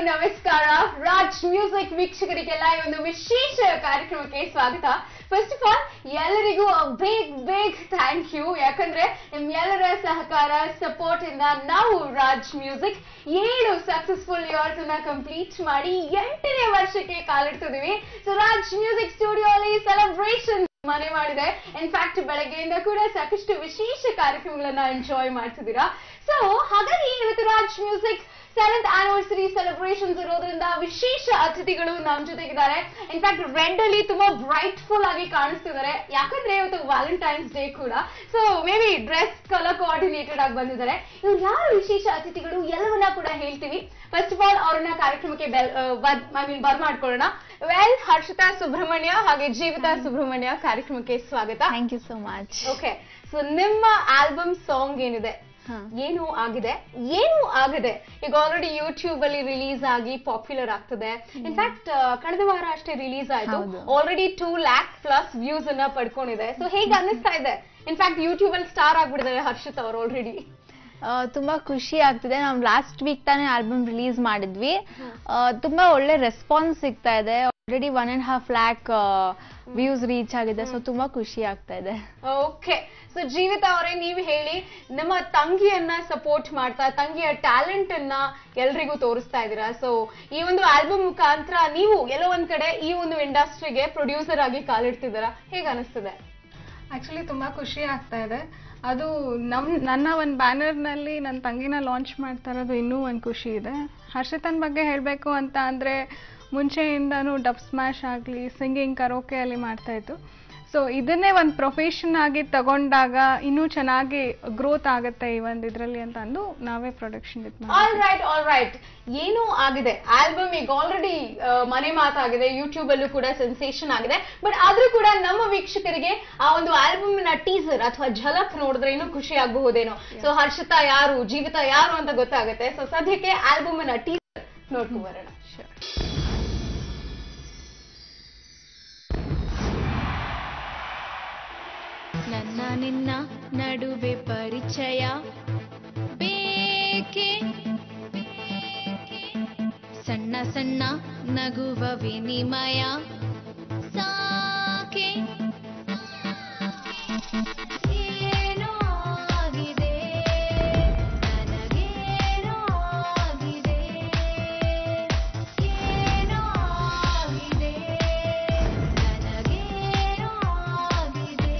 ನಮಸ್ಕಾರ ರಾಜ್ ಮ್ಯೂಸಿಕ್ ವೀಕ್ಷಕರಿಗೆಲ್ಲ ಈ ಒಂದು ವಿಶೇಷ ಕಾರ್ಯಕ್ರಮಕ್ಕೆ ಸ್ವಾಗತ ಫಸ್ಟ್ ಆಫ್ ಆಲ್ ಎಲ್ಲರಿಗೂ ಬೇಗ್ ಬೇಗ್ ಥ್ಯಾಂಕ್ ಯು ಯಾಕಂದ್ರೆ ನಿಮ್ಮೆಲ್ಲರ ಸಹಕಾರ ಸಪೋರ್ಟ್ ಇಂದ ನಾವು ರಾಜ್ ಮ್ಯೂಸಿಕ್ ಏಳು ಸಕ್ಸಸ್ಫುಲ್ ಇಯರ್ಸ್ ಅನ್ನ ಕಂಪ್ಲೀಟ್ ಮಾಡಿ ಎಂಟನೇ ವರ್ಷಕ್ಕೆ ಕಾಲಿಡ್ತಿದೀವಿ ಸೊ ರಾಜ್ ಮ್ಯೂಸಿಕ್ ಸ್ಟುಡಿಯೋ ಅಲ್ಲಿ ಸೆಲೆಬ್ರೇಷನ್ ಮನೆ ಮಾಡಿದೆ ಇನ್ಫ್ಯಾಕ್ಟ್ ಬೆಳಗ್ಗೆಯಿಂದ ಕೂಡ ಸಾಕಷ್ಟು ವಿಶೇಷ ಕಾರ್ಯಕ್ರಮಗಳನ್ನ ಎಂಜಾಯ್ ಮಾಡ್ತಿದ್ದೀರಾ ಸೊ ಹಾಗಾಗಿ ಇವತ್ತು Raj music seventh anniversary celebrations ಇರೋದ್ರಿಂದ ವಿಶೇಷ ಅತಿಥಿಗಳು ನಮ್ ಜೊತೆಗಿದ್ದಾರೆ ಇನ್ಫ್ಯಾಕ್ಟ್ ರೆಡ್ ಅಲ್ಲಿ ತುಂಬಾ ಬ್ರೈಟ್ಫುಲ್ ಆಗಿ ಕಾಣಿಸ್ತಿದ್ದಾರೆ ಯಾಕಂದ್ರೆ ಇವತ್ತು ವ್ಯಾಲೆಂಟೈನ್ಸ್ ಡೇ ಕೂಡ so maybe dress colour coordinated ಆಗಿ ಬಂದಿದ್ದಾರೆ ಇವ್ರು ಯಾರು ವಿಶೇಷ ಅತಿಥಿಗಳು ಎಲ್ಲವನ್ನ ಕೂಡ ಹೇಳ್ತೀವಿ ಫಸ್ಟ್ ಆಫ್ ಆಲ್ ಅವ್ರನ್ನ ಕಾರ್ಯಕ್ರಮಕ್ಕೆ ಬೆಲ್ ಐ ಮೀನ್ ಬರ್ ಮಾಡ್ಕೊಳ್ಳೋಣ ವೆಲ್ ಹರ್ಷಿತಾ ಸುಬ್ರಹ್ಮಣ್ಯ ಹಾಗೆ ಜೀವಿತಾ ಸುಬ್ರಹ್ಮಣ್ಯ ಕಾರ್ಯಕ್ರಮಕ್ಕೆ ಸ್ವಾಗತ thank you so much okay so ನಿಮ್ಮ ಆಲ್ಬಮ್ ಸಾಂಗ್ ಏನಿದೆ ಏನು ಆಗಿದೆ ಏನು ಆಗಿದೆ ಈಗ ಆಲ್ರೆಡಿ ಯೂಟ್ಯೂಬ್ ಅಲ್ಲಿ ರಿಲೀಸ್ ಆಗಿ ಪಾಪ್ಯುಲರ್ ಆಗ್ತದೆ ಇನ್ಫ್ಯಾಕ್ಟ್ ಕಳೆದ ವಾರ ಅಷ್ಟೇ ರಿಲೀಸ್ ಆಯ್ತು ಹೌದು. Already two lakh plus views ಅನ್ನ ಪಡ್ಕೊಂಡಿದೆ ಸೊ ಹೇಗೆ ಅನ್ನಿಸ್ತಾ ಇದೆ ಇನ್ಫ್ಯಾಕ್ಟ್ ಯೂಟ್ಯೂಬ್ ಅಲ್ಲಿ ಸ್ಟಾರ್ ಆಗ್ಬಿಟ್ಟಿದ್ದಾರೆ ಹರ್ಷಿತ್ ಅವರು ಆಲ್ರೆಡಿ ತುಂಬಾ ಖುಷಿ ಆಗ್ತಿದೆ ನಾವು ಲಾಸ್ಟ್ ವೀಕ್ ತಾನೇ ಆಲ್ಬಮ್ ರಿಲೀಸ್ ಮಾಡಿದ್ವಿ ಆ, ತುಂಬಾ ಒಳ್ಳೆ ರೆಸ್ಪಾನ್ಸ್ ಸಿಗ್ತಾ ಇದೆ already one and half lakh views reach ಆಗಿದೆ ಸೊ ತುಂಬಾ ಖುಷಿ ಆಗ್ತಾ ಇದೆ ಓಕೆ ಸೊ ಜೀವಿತ ಅವರೇ ನೀವು ಹೇಳಿ ನಮ್ಮ ತಂಗಿಯನ್ನ ಸಪೋರ್ಟ್ ಮಾಡ್ತಾ ತಂಗಿಯ ಟ್ಯಾಲೆಂಟ್ ಅನ್ನ ಎಲ್ರಿಗೂ ತೋರಿಸ್ತಾ ಇದ್ದೀರಾ ಸೊ ಈ ಒಂದು ಆಲ್ಬಮ್ ಮುಖಾಂತರ ನೀವು ಎಲ್ಲೋ ಒಂದ್ ಕಡೆ ಈ ಒಂದು ಇಂಡಸ್ಟ್ರಿಗೆ ಪ್ರೊಡ್ಯೂಸರ್ ಆಗಿ ಕಾಲಿಡ್ತಿದ್ದೀರಾ ಹೇಗೆ ಅನಿಸ್ತದೆ ಆಕ್ಚುಲಿ ತುಂಬಾ ಖುಷಿ ಆಗ್ತಾ ಇದೆ ಅದು ನಮ್ ನನ್ನ ಒಂದು ಬ್ಯಾನರ್ನಲ್ಲಿ ನನ್ನ ತಂಗಿನ ಲಾಂಚ್ ಮಾಡ್ತಾ ಇರೋದು ಇನ್ನೂ ಒಂದು ಖುಷಿ ಇದೆ ಹರ್ಷಿತನ್ ಬಗ್ಗೆ ಹೇಳಬೇಕು ಅಂತ ಅಂದರೆ ಮುಂಚೆಯಿಂದನೂ ಡಬ್ ಸ್ಮ್ಯಾಶ್ ಆಗಲಿ ಸಿಂಗಿಂಗ್ ಕರೋಕೆ ಅಲ್ಲಿ ಮಾಡ್ತಾ ಇತ್ತು ಸೊ ಇದನ್ನೇ ಒಂದು ಪ್ರೊಫೆಷನ್ ಆಗಿ ತಗೊಂಡಾಗ ಇನ್ನೂ ಚೆನ್ನಾಗಿ ಗ್ರೋತ್ ಆಗುತ್ತೆ ಈ ಒಂದು ಇದರಲ್ಲಿ ಅಂತ ಅಂದು ನಾವೇ ಪ್ರೊಡಕ್ಷನ್ ಇದು ಆಲ್ ರೈಟ್ ಆಲ್ ರೈಟ್ ಏನೋ ಆಗಿದೆ ಆಲ್ಬಮ್ ಈಗ ಆಲ್ರೆಡಿ ಮನೆ ಮಾತಾಗಿದೆ ಯೂಟ್ಯೂಬ್ ಅಲ್ಲೂ ಕೂಡ ಸೆನ್ಸೇಷನ್ ಆಗಿದೆ ಬಟ್ ಆದ್ರೂ ಕೂಡ ನಮ್ಮ ವೀಕ್ಷಕರಿಗೆ ಆ ಒಂದು ಆಲ್ಬಮ್ ನ ಟೀಸರ್ ಅಥವಾ ಝಲಕ್ ನೋಡಿದ್ರೆ ಇನ್ನೂ ಖುಷಿ ಆಗಬಹುದೇನೋ ಸೊ ಹರ್ಷಿತಾ ಯಾರು ಜೀವಿತ ಯಾರು ಅಂತ ಗೊತ್ತಾಗುತ್ತೆ ಸೊ ಸದ್ಯಕ್ಕೆ ಆಲ್ಬಮ್ ನ ಟೀಸರ್ ನೋಡ್ಕೊಂಡ್ ಬರೋಣ ನನ್ನ ನಿನ್ನ ನಡುವೆ ಪರಿಚಯ ಬೇಕೆ ಸಣ್ಣ ಸಣ್ಣ ನಗುವ ವಿನಿಮಯ ಸಾಕೆ ಏನೋ ಆಗಿದೆ ನನಗೇನೋ ಆಗಿದೆ ಏನೋ ಆಗಿದೆ ನನಗೇನೋ ಆಗಿದೆ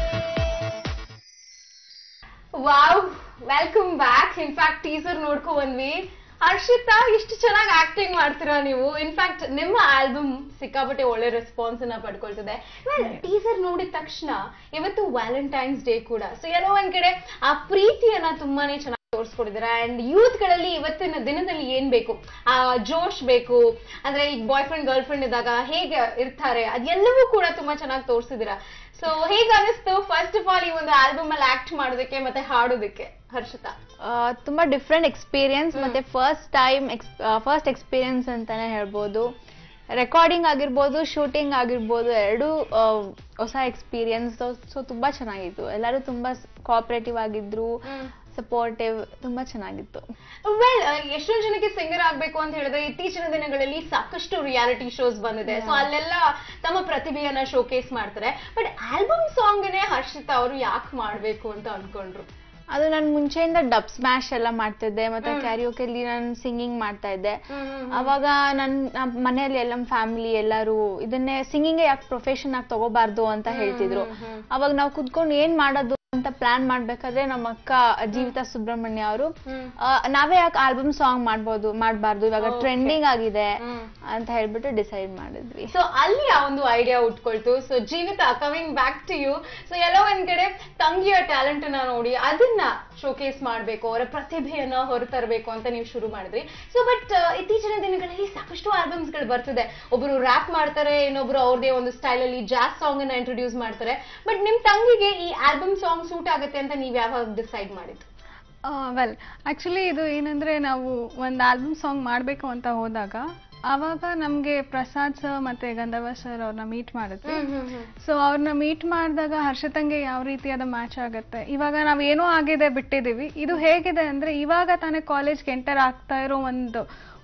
wow welcome back in fact teaser ನೋಡ್ಕೊ ಬಂದ್ವಿ ಹರ್ಷಿತಾ ಇಷ್ಟು ಚೆನ್ನಾಗಿ ಆಕ್ಟಿಂಗ್ ಮಾಡ್ತೀರಾ ನೀವು ಇನ್ಫ್ಯಾಕ್ಟ್ ನಿಮ್ಮ ಆಲ್ಬಮ್ ಸಿಕ್ಕಾಪಟ್ಟೆ ಒಳ್ಳೆ ರೆಸ್ಪಾನ್ಸ್ ಅನ್ನ ಪಡ್ಕೊಳ್ತಿದೆ ಟೀಸರ್ ನೋಡಿದ ತಕ್ಷಣ ಇವತ್ತು ವ್ಯಾಲೆಂಟೈನ್ಸ್ ಡೇ ಕೂಡ ಸೊ ಎಲ್ಲೋ ಒಂದ್ ಕಡೆ ಆ ಪ್ರೀತಿಯನ್ನ ತುಂಬಾನೇ ಚೆನ್ನಾಗಿ ತೋರಿಸ್ಕೊಡಿದ್ದಾರೆ ಅಂಡ್ ಯೂತ್ ಗಳಲ್ಲಿ ಇವತ್ತಿನ ದಿನದಲ್ಲಿ ಏನ್ ಬೇಕು ಆ ಜೋಶ್ ಬೇಕು ಅಂದ್ರೆ ಈಗ ಬಾಯ್ ಫ್ರೆಂಡ್ ಗರ್ಲ್ ಫ್ರೆಂಡ್ ಇದ್ದಾಗ ಹೇಗೆ ಇರ್ತಾರೆ ಅದೆಲ್ಲವೂ ಕೂಡ ತುಂಬಾ ಚೆನ್ನಾಗಿ ತೋರಿಸಿದಿರಾ ಸೊ ಹೇಗೆ ಅನಿಸ್ತು ಫಸ್ಟ್ ಆಫ್ ಆಲ್ ಈ ಒಂದು ಆಲ್ಬಮ್ ಅಲ್ಲಿ ಆಕ್ಟ್ ಮಾಡೋದಕ್ಕೆ ಮತ್ತೆ ಹಾಡೋದಕ್ಕೆ ಹರ್ಷಿತಾ ಆ, ತುಂಬಾ ಡಿಫ್ರೆಂಟ್ ಎಕ್ಸ್ಪೀರಿಯನ್ಸ್ ಮತ್ತೆ ಫಸ್ಟ್ ಟೈಮ್ ಫಸ್ಟ್ ಎಕ್ಸ್ಪೀರಿಯನ್ಸ್ ಅಂತಾನೆ ಹೇಳ್ಬೋದು ರೆಕಾರ್ಡಿಂಗ್ ಆಗಿರ್ಬೋದು ಶೂಟಿಂಗ್ ಆಗಿರ್ಬೋದು ಎರಡೂ ಆ, ಹೊಸ ಎಕ್ಸ್ಪೀರಿಯನ್ಸ್ ಸೊ ತುಂಬಾ ಚೆನ್ನಾಗಿತ್ತು ಎಲ್ಲರೂ ತುಂಬಾ ಕೋಆಪರೇಟಿವ್ ಆಗಿದ್ರು ಸಪೋರ್ಟಿವ್ ತುಂಬಾ ಚೆನ್ನಾಗಿತ್ತು ವೆಲ್ ಎಷ್ಟೊಂದು ಜನಕ್ಕೆ ಸಿಂಗರ್ ಆಗ್ಬೇಕು ಅಂತ ಹೇಳಿದ್ರೆ ಇತ್ತೀಚಿನ ದಿನಗಳಲ್ಲಿ ಸಾಕಷ್ಟು ರಿಯಾಲಿಟಿ ಶೋಸ್ ಬಂದಿದೆ ಸೊ ಅಲ್ಲೆಲ್ಲ ತಮ್ಮ ಪ್ರತಿಭೆಯನ್ನ ಶೋಕೇಸ್ ಮಾಡ್ತಾರೆ ಬಟ್ ಆಲ್ಬಮ್ ಸಾಂಗ್ನೇ ಹರ್ಷಿತಾ ಅವರು ಯಾಕೆ ಮಾಡ್ಬೇಕು ಅಂತ ಅನ್ಕೊಂಡ್ರು ಅದು ನಾನು ಮುಂಚೆಯಿಂದ ಡಬ್ ಸ್ಮ್ಯಾಶ್ ಎಲ್ಲ ಮಾಡ್ತಿದ್ದೆ ಮತ್ತೆ ಕ್ಯಾರಿಯೋಕೆಲಿ ನಾನು ಸಿಂಗಿಂಗ್ ಮಾಡ್ತಾ ಇದ್ದೆ ಅವಾಗ ನನ್ನ ಮನೆಯಲ್ಲಿ ಎಲ್ಲ ಫ್ಯಾಮಿಲಿ ಎಲ್ಲರೂ ಇದನ್ನೇ ಸಿಂಗಿಂಗ್ ಯಾಕೆ ಪ್ರೊಫೆಷನ್ ಆಗಿ ತಗೋಬಾರ್ದು ಅಂತ ಹೇಳ್ತಿದ್ರು ಅವಾಗ ನಾವು ಕುತ್ಕೊಂಡು ಏನ್ ಮಾಡೋದು ಅಂತ ಪ್ಲಾನ್ ಮಾಡ್ಬೇಕಾದ್ರೆ ನಮ್ಮ ಅಕ್ಕ ಜೀವಿತಾ ಸುಬ್ರಹ್ಮಣ್ಯ ಅವರು ನಾವೇ ಯಾಕೆ ಆಲ್ಬಮ್ ಸಾಂಗ್ ಮಾಡ್ಬೋದು ಮಾಡ್ಬಾರ್ದು ಇವಾಗ ಟ್ರೆಂಡಿಂಗ್ ಆಗಿದೆ ಅಂತ ಹೇಳ್ಬಿಟ್ಟು ಡಿಸೈಡ್ ಮಾಡಿದ್ವಿ ಸೊ ಅಲ್ಲಿ ಆ ಒಂದು ಐಡಿಯಾ ಉಟ್ಕೊಳ್ತು so Jeevitha coming back to you so ಎಲ್ಲೋ ಒಂದ್ ಕಡೆ ತಂಗಿಯ ಟ್ಯಾಲೆಂಟ್ ಅನ್ನ ನೋಡಿ ಅದನ್ನ ಶೋಕೇಸ್ ಮಾಡ್ಬೇಕು ಅವರ ಪ್ರತಿಭೆಯನ್ನ ಹೊರತರಬೇಕು ಅಂತ ನೀವು ಶುರು ಮಾಡಿದ್ರಿ ಸೊ ಬಟ್ ಇತ್ತೀಚಿನ ದಿನಗಳಲ್ಲಿ ಸಾಕಷ್ಟು ಆಲ್ಬಮ್ಸ್ ಗಳು ಬರ್ತಿದೆ ಒಬ್ರು ರ್ಯಾಪ್ ಮಾಡ್ತಾರೆ ಇನ್ನೊಬ್ರು ಅವ್ರದೇ ಒಂದು ಸ್ಟೈಲ್ ಅಲ್ಲಿ ಜಾಸ್ ಸಾಂಗ್ ಅನ್ನ ಇಂಟ್ರೊಡ್ಯೂಸ್ ಮಾಡ್ತಾರೆ ಬಟ್ ನಿಮ್ ತಂಗಿಗೆ ಈ ಆಲ್ಬಮ್ ಸಾಂಗ್ ಸೂಟ್ ಆಗುತ್ತೆ ಅಂತ ನೀವ್ ಯಾವಾಗ ಡಿಸೈಡ್ ಮಾಡಿದ್ದು ವೆಲ್ ಆ್ಯಕ್ಚುಲಿ ಇದು ಏನಂದರೆ ನಾವು ಒಂದು ಆಲ್ಬಮ್ ಸಾಂಗ್ ಮಾಡಬೇಕು ಅಂತ ಹೋದಾಗ ಆವಾಗ ನಮಗೆ ಪ್ರಸಾದ್ ಸರ್ ಮತ್ತು ಗಂಧರ್ವ ಸರ್ ಅವ್ರನ್ನ ಮೀಟ್ ಮಾಡಿದ್ವಿ ಸೊ ಅವ್ರನ್ನ ಮೀಟ್ ಮಾಡಿದಾಗ ಹರ್ಷತಂಗೆ ಯಾವ ರೀತಿಯಾದ ಮ್ಯಾಚ್ ಆಗುತ್ತೆ ಇವಾಗ ನಾವು ಏನೋ ಆಗಿದೆ ಬಿಟ್ಟಿದ್ದೀವಿ ಇದು ಹೇಗಿದೆ ಅಂದರೆ ಇವಾಗ ತಾನೇ ಕಾಲೇಜ್ಗೆ ಎಂಟರ್ ಆಗ್ತಾ ಇರೋ ಒಂದು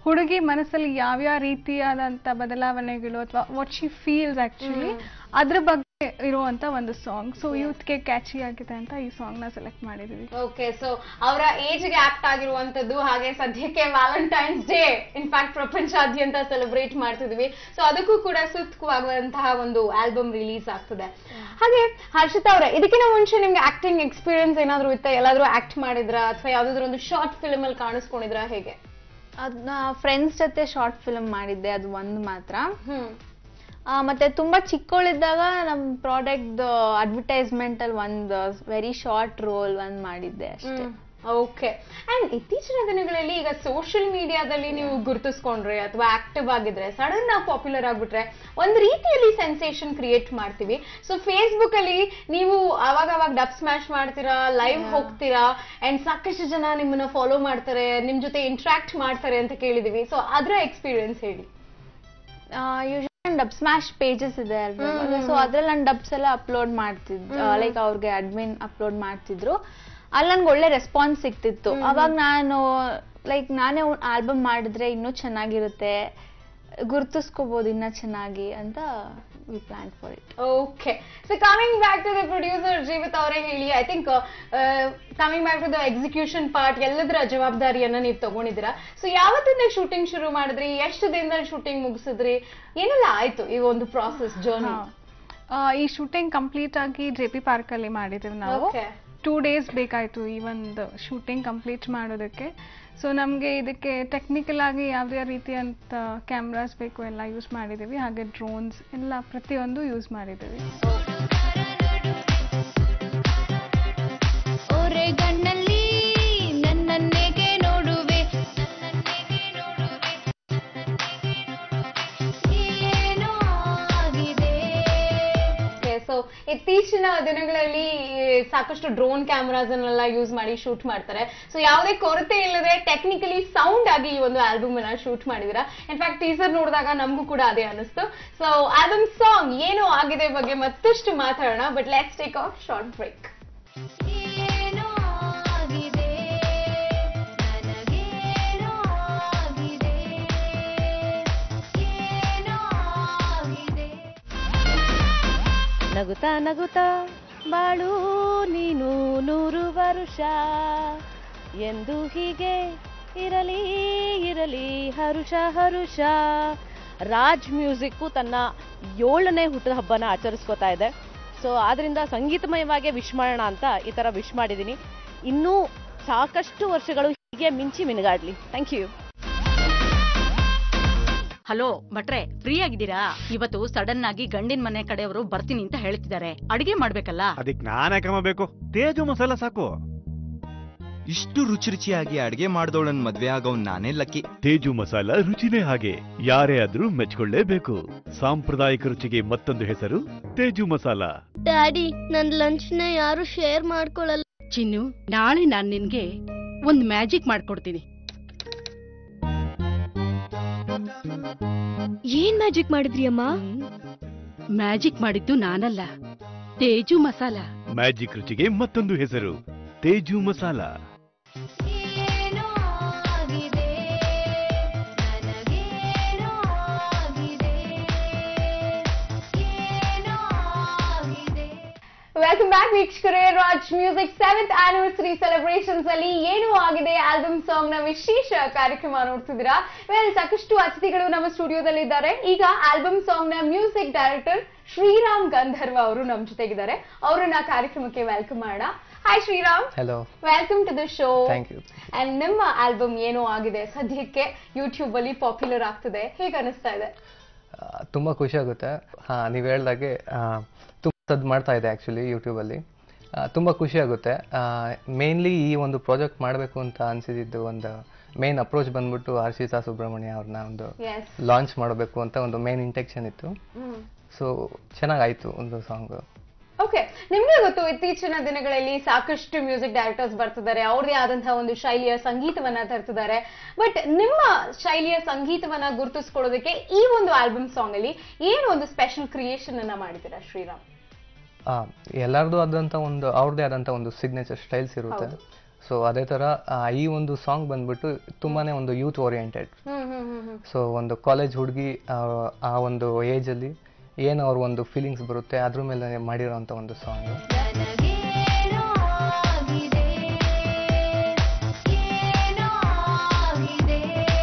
ಹುಡುಗಿ ಮನಸ್ಸಲ್ಲಿ ಯಾವ್ಯಾವ ರೀತಿಯಾದಂಥ ಬದಲಾವಣೆಗಳು ಅಥವಾ ವಾಟ್ ಶಿ ಫೀಲ್ಸ್ ಆ್ಯಕ್ಚುಲಿ ಅದ್ರ ಬಗ್ಗೆ ಇರುವಂಥ ಒಂದು ಸಾಂಗ್ ಸೊ ಯೂತ್ಗೆ ಕ್ಯಾಚಿ ಆಗಿದೆ ಅಂತ ಈ ಸಾಂಗ್ನ ಸೆಲೆಕ್ಟ್ ಮಾಡಿದ್ದೀವಿ ಓಕೆ ಸೊ ಅವರ ಏಜ್ಗೆ ಆಪ್ಟ್ ಆಗಿರುವಂತದ್ದು ಹಾಗೆ ಸದ್ಯಕ್ಕೆ ವ್ಯಾಲೆಂಟೈನ್ಸ್ ಡೇ ಇನ್ಫ್ಯಾಕ್ಟ್ ಪ್ರಪಂಚಾದ್ಯಂತ ಸೆಲೆಬ್ರೇಟ್ ಮಾಡ್ತಿದ್ವಿ ಸೊ ಅದಕ್ಕೂ ಕೂಡ ಸೂಕ್ತವಾಗುವಂತಹ ಒಂದು ಆಲ್ಬಮ್ ರಿಲೀಸ್ ಆಗ್ತದೆ ಹಾಗೆ ಹರ್ಷಿತಾ ಅವರೇ ಇದಕ್ಕಿಂತ ಮುಂಚೆ ನಿಮ್ಗೆ ಆಕ್ಟಿಂಗ್ ಎಕ್ಸ್ಪೀರಿಯನ್ಸ್ ಏನಾದ್ರು ಇತ್ತ ಎಲ್ಲಾದ್ರೂ ಆಕ್ಟ್ ಮಾಡಿದ್ರ ಅಥವಾ ಯಾವ್ದಾದ್ರು ಒಂದು ಶಾರ್ಟ್ ಫಿಲ್ಮ್ ಅಲ್ಲಿ ಕಾಣಿಸ್ಕೊಂಡಿದ್ರ ಹೇಗೆ ಅದನ್ನ ಫ್ರೆಂಡ್ಸ್ ಜೊತೆ ಶಾರ್ಟ್ ಫಿಲ್ಮ್ ಮಾಡಿದ್ದೆ ಅದು ಒಂದು ಮಾತ್ರ ಹ್ಮ್ ಆ, ಮತ್ತೆ ತುಂಬಾ ಚಿಕ್ಕವಳಿದ್ದಾಗ ನಮ್ ಪ್ರಾಡಕ್ಟ್ ಅಡ್ವರ್ಟೈಸ್ಮೆಂಟ್ ಅಲ್ಲಿ ಒಂದು ವೆರಿ ಶಾರ್ಟ್ ರೋಲ್ ಒಂದ್ ಮಾಡಿದ್ದೆ ಅಷ್ಟೇ ಓಕೆ ಅಂಡ್ ಇತ್ತೀಚಿನ ದಿನಗಳಲ್ಲಿ ಈಗ ಸೋಷಿಯಲ್ ಮೀಡಿಯಾದಲ್ಲಿ ನೀವು ಗುರುತಿಸ್ಕೊಂಡ್ರೆ ಅಥವಾ ಆಕ್ಟಿವ್ ಆಗಿದ್ರೆ ಸಡನ್ ಆಗಿ ಪಾಪ್ಯುಲರ್ ಆಗ್ಬಿಟ್ರೆ ಒಂದ್ ರೀತಿಯಲ್ಲಿ ಸೆನ್ಸೇಷನ್ ಕ್ರಿಯೇಟ್ ಮಾಡ್ತೀವಿ ಸೊ ಫೇಸ್ಬುಕ್ ಅಲ್ಲಿ ನೀವು ಅವಾಗ ಅವಾಗ ಡಬ್ ಸ್ಮ್ಯಾಶ್ ಮಾಡ್ತೀರಾ ಲೈವ್ ಹೋಗ್ತೀರಾ ಅಂಡ್ ಸಾಕಷ್ಟು ಜನ ನಿಮ್ಮನ್ನ ಫಾಲೋ ಮಾಡ್ತಾರೆ ನಿಮ್ ಜೊತೆ ಇಂಟ್ರಾಕ್ಟ್ ಮಾಡ್ತಾರೆ ಅಂತ ಕೇಳಿದೀವಿ ಸೊ ಅದ್ರ ಎಕ್ಸ್ಪೀರಿಯನ್ಸ್ ಹೇಳಿ ಯೂಶಲಿ ಡಬ್ ಸ್ಮ್ಯಾಶ್ ಪೇಜಸ್ ಇದೆ ಅಲ್ವಾ ಸೊ ಅದ್ರಲ್ಲಿ ನಾನು ಡಬ್ಸ್ ಎಲ್ಲ ಅಪ್ಲೋಡ್ ಮಾಡ್ತಿದ್ದೆ ಲೈಕ್ ಅವ್ರಿಗೆ ಅಡ್ಮಿನ್ ಅಪ್ಲೋಡ್ ಮಾಡ್ತಿದ್ರು ಅಲ್ಲಿ ನನ್ಗೆ ಒಳ್ಳೆ ರೆಸ್ಪಾನ್ಸ್ ಸಿಗ್ತಿತ್ತು ಅವಾಗ ನಾನು ಲೈಕ್ ನಾನೇ ಆಲ್ಬಮ್ ಮಾಡಿದ್ರೆ ಇನ್ನೂ ಚೆನ್ನಾಗಿರುತ್ತೆ ಗುರ್ತಿಸ್ಕೋಬಹುದು ಇನ್ನ ಚೆನ್ನಾಗಿ ಅಂತ we plan for it okay so coming back to the producer Jeevith ಅವರೇ ಹೇಳಿ I think coming back to the execution part ಎಲ್ಲದರ ಜವಾಬ್ದಾರಿಯನ್ನ ನೀವು ತಗೊಂಡಿದ್ದೀರಾ ಸೊ ಯಾವತ್ತಿಂದ ಶೂಟಿಂಗ್ ಶುರು ಮಾಡಿದ್ರಿ ಎಷ್ಟು ದಿನದಲ್ಲಿ ಶೂಟಿಂಗ್ ಮುಗಿಸಿದ್ರಿ ಏನೆಲ್ಲ ಆಯ್ತು ಈ ಒಂದು ಪ್ರಾಸೆಸ್ ಜರ್ನಿ ಆ, ಈ ಶೂಟಿಂಗ್ ಕಂಪ್ಲೀಟ್ ಆಗಿ ಜೆ ಪಿ ಪಾರ್ಕಲ್ಲಿ ಮಾಡಿದ್ದೀವಿ ನಾವು ಓಕೆ ಟೂ ಡೇಸ್ ಬೇಕಾಯಿತು ಈ ಒಂದು ಶೂಟಿಂಗ್ ಕಂಪ್ಲೀಟ್ ಮಾಡೋದಕ್ಕೆ ಸೊ ನಮಗೆ ಇದಕ್ಕೆ ಟೆಕ್ನಿಕಲ್ ಆಗಿ ಯಾವುದೇ ರೀತಿಯಂಥ ಕ್ಯಾಮ್ರಾಸ್ ಬೇಕು ಎಲ್ಲ ಯೂಸ್ ಮಾಡಿದ್ದೀವಿ ಹಾಗೆ ಡ್ರೋನ್ಸ್ ಎಲ್ಲ ಪ್ರತಿಯೊಂದು ಯೂಸ್ ಮಾಡಿದ್ದೀವಿ ಓರೆ ಗಣ್ಣಲ್ಲಿ ನನ್ನನ್ನೇಗೆ ನೋಡುವೆ ನನ್ನನ್ನೇಗೆ ನೋಡುವೆ ಏನೋ ಆಗಿದೆ ಸೊ ಇತ್ತೀಚಿನ ದಿನಗಳಲ್ಲಿ ಸಾಕಷ್ಟು ಡ್ರೋನ್ ಕ್ಯಾಮ್ರಾಸ್ ಅನ್ನೆಲ್ಲ ಯೂಸ್ ಮಾಡಿ ಶೂಟ್ ಮಾಡ್ತಾರೆ ಸೊ ಯಾವುದೇ ಕೊರತೆ ಇಲ್ಲದೆ ಟೆಕ್ನಿಕಲಿ ಸೌಂಡ್ ಆಗಿ ಈ ಒಂದು ಆಲ್ಬಮ್ ಅನ್ನ ಶೂಟ್ ಮಾಡಿದಿರಾ ಇನ್ಫ್ಯಾಕ್ಟ್ ಟೀಸರ್ ನೋಡಿದಾಗ ನಮಗೂ ಕೂಡ ಅದೇ ಅನಿಸ್ತು ಸೊ ಆಲ್ಬಮ್ ಸಾಂಗ್ ಏನೋ ಆಗಿದೆ ಬಗ್ಗೆ ಮತ್ತಷ್ಟು ಮಾತಾಡೋಣ but let's take of short break ಏನೋ ಆಗಿದೆ ನನಗೇನೋ ಆಗಿದೆ ಏನೋ ಆಗಿದೆ ನಗುತ್ತಾ ನಗುತ್ತಾ ಬಾಳು ನೀನು ನೂರು ವರುಷ ಎಂದು ಹೀಗೆ ಇರಲಿ ಇರಲಿ ಹರುಷ ಹರುಷ ರಾಜ್ ಮ್ಯೂಸಿಕ್ಕು ತನ್ನ ಏಳನೇ ಹುಟ್ಟದ ಹಬ್ಬನ ಆಚರಿಸ್ಕೋತಾ ಇದೆ ಸೊ ಆದ್ರಿಂದ ಸಂಗೀತಮಯವಾಗಿ ವಿಶ್ ಮಾಡೋಣ ಅಂತ ಈ ಥರ ವಿಶ್ ಮಾಡಿದ್ದೀನಿ ಇನ್ನೂ ಸಾಕಷ್ಟು ವರ್ಷಗಳು ಹೀಗೆ ಮಿಂಚಿ ಮಿನುಗಾಡ್ಲಿ ಥ್ಯಾಂಕ್ ಯು ಹಲೋ ಭಟ್ರೆ ಫ್ರೀ ಆಗಿದ್ದೀರಾ ಇವತ್ತು ಸಡನ್ ಆಗಿ ಗಂಡಿನ ಮನೆ ಕಡೆಯವರು ಬರ್ತೀನಿ ಅಂತ ಹೇಳ್ತಿದ್ದಾರೆ ಅಡಿಗೆ ಮಾಡ್ಬೇಕಲ್ಲ ಅದಕ್ ನಾನೇ ಕಮ ಬೇಕು ತೇಜು ಮಸಾಲ ಸಾಕು ಇಷ್ಟು ರುಚಿ ರುಚಿಯಾಗಿ ಅಡ್ಗೆ ಮಾಡ್ದವಳನ್ ಮದ್ವೆ ಆಗೋನ್ ನಾನೇ ಲಕ್ಕಿ ತೇಜು ಮಸಾಲ ರುಚಿನೇ ಹಾಗೆ ಯಾರೇ ಆದ್ರೂ ಮೆಚ್ಕೊಳ್ಳೇಬೇಕು ಸಾಂಪ್ರದಾಯಿಕ ರುಚಿಗೆ ಮತ್ತೊಂದು ಹೆಸರು ತೇಜು ಮಸಾಲ ಡ್ಯಾಡಿ ನನ್ ಲಂಚ್ನ ಯಾರು ಶೇರ್ ಮಾಡ್ಕೊಳಲ್ಲ ಚಿನ್ನು ನಾಳೆ ನಾನ್ ನಿನ್ಗೆ ಒಂದ್ ಮ್ಯಾಜಿಕ್ ಮಾಡ್ಕೊಡ್ತೀನಿ ಏನ್ ಮ್ಯಾಜಿಕ್ ಮಾಡಿದ್ರಿ ಅಮ್ಮ ಮ್ಯಾಜಿಕ್ ಮಾಡಿದ್ದು ನಾನಲ್ಲ ತೇಜು ಮಸಾಲ ಮ್ಯಾಜಿಕ್ ರುಚಿಗೆ ಮತ್ತೊಂದು ಹೆಸರು ತೇಜು ಮಸಾಲ ಏನೋ ಆಗಿದೆ ನನಗೇನೋ ಆಗಿದೆ ಏನೋ ಆಗಿದೆ ವೆಲ್ಕಮ್ ಬ್ಯಾಕ್ ವೀಕ್ಷಕರೇ Raj music seventh anniversary celebrations ಅಲ್ಲಿ ಏನು ಆಗಿದೆ ಆಲ್ಬಮ್ ಸಾಂಗ್ ನ ವಿಶೇಷ ಕಾರ್ಯಕ್ರಮ ನೋಡ್ತಿದ್ದೀರಾ ವೆಲ್ ಸಾಕಷ್ಟು ಅತಿಥಿಗಳು ನಮ್ಮ ಸ್ಟುಡಿಯೋದಲ್ಲಿ ಇದ್ದಾರೆ ಈಗ ಆಲ್ಬಮ್ ಸಾಂಗ್ ನ ಮ್ಯೂಸಿಕ್ ಡೈರೆಕ್ಟರ್ ಶ್ರೀರಾಮ್ ಗಂಧರ್ವ ಅವರು ನಮ್ಮ ಜೊತೆಗಿದ್ದಾರೆ ಅವರನ್ನ ಕಾರ್ಯಕ್ರಮಕ್ಕೆ ವೆಲ್ಕಮ್ ಮಾಡೋಣ hi Shriram hello welcome to the show thank you and ನಿಮ್ಮ ಆಲ್ಬಮ್ ಏನೋ ಆಗಿದೆ ಸದ್ಯಕ್ಕೆ ಯೂಟ್ಯೂಬ್ ಅಲ್ಲಿ ಪಾಪ್ಯುಲರ್ ಆಗ್ತಿದೆ ಹೇಗೆ ಅನಿಸ್ತಾ ಇದೆ ತುಂಬ ಖುಷಿ ಆಗುತ್ತೆ ಹಾಂ ನೀವು ಹೇಳ್ದಾಗೆ ತುಂಬ ಸದ್ ಮಾಡ್ತಾ ಇದೆ ಆ್ಯಕ್ಚುಲಿ ಯೂಟ್ಯೂಬಲ್ಲಿ ತುಂಬ ಖುಷಿ ಆಗುತ್ತೆ ಮೇನ್ಲಿ ಈ ಒಂದು ಪ್ರಾಜೆಕ್ಟ್ ಮಾಡಬೇಕು ಅಂತ ಅನಿಸಿದ್ದು ಒಂದು ಮೇನ್ ಅಪ್ರೋಚ್ ಬಂದ್ಬಿಟ್ಟು ಹರ್ಷಿತಾ ಸುಬ್ರಹ್ಮಣ್ಯ ಅವ್ರನ್ನ ಒಂದು ಎಸ್ ಲಾಂಚ್ ಮಾಡಬೇಕು ಅಂತ ಒಂದು ಮೇನ್ ಇಂಟೆನ್ಷನ್ ಇತ್ತು ಸೊ ಚೆನ್ನಾಗಾಯಿತು ಒಂದು ಸಾಂಗು ಓಕೆ ನಿಮ್ಗೆ ಗೊತ್ತು ಇತ್ತೀಚಿನ ದಿನಗಳಲ್ಲಿ ಸಾಕಷ್ಟು ಮ್ಯೂಸಿಕ್ ಡೈರೆಕ್ಟರ್ಸ್ ಬರ್ತಿದ್ದಾರೆ ಅವ್ರದೇ ಆದಂತಹ ಒಂದು ಶೈಲಿಯ ಸಂಗೀತವನ್ನ ತರ್ತಿದ್ದಾರೆ ಬಟ್ ನಿಮ್ಮ ಶೈಲಿಯ ಸಂಗೀತವನ್ನ ಗುರುತಿಸ್ಕೊಳ್ಳೋದಕ್ಕೆ ಈ ಒಂದು ಆಲ್ಬಮ್ ಸಾಂಗ್ ಅಲ್ಲಿ ಏನು ಒಂದು ಸ್ಪೆಷಲ್ ಕ್ರಿಯೇಷನ್ ಅನ್ನ ಮಾಡಿದ್ದೀರಾ ಶ್ರೀರಾಮ್ ಎಲ್ಲರದು ಆದಂಥ ಒಂದು ಅವ್ರದ್ದೇ ಆದಂಥ ಒಂದು ಸಿಗ್ನೇಚರ್ ಸ್ಟೈಲ್ಸ್ ಇರುತ್ತೆ ಸೊ ಅದೇ ಥರ ಆ, ಈ ಒಂದು ಸಾಂಗ್ ಬಂದ್ಬಿಟ್ಟು ತುಂಬಾನೇ ಒಂದು youth oriented hmm hmm hmm hmm so ಒಂದು ಕಾಲೇಜ್ ಹುಡುಗಿ ಆ ಒಂದು ಏಜಲ್ಲಿ ಏನು ಅವ್ರ ಒಂದು ಫೀಲಿಂಗ್ಸ್ ಬರುತ್ತೆ ಅದ್ರ ಮೇಲೆ ಮಾಡಿರೋಂಥ ಒಂದು ಸಾಂಗ್ ನನಗೇನೋ ಆಗಿದೆ ಏನೋ ಆಗಿದೆ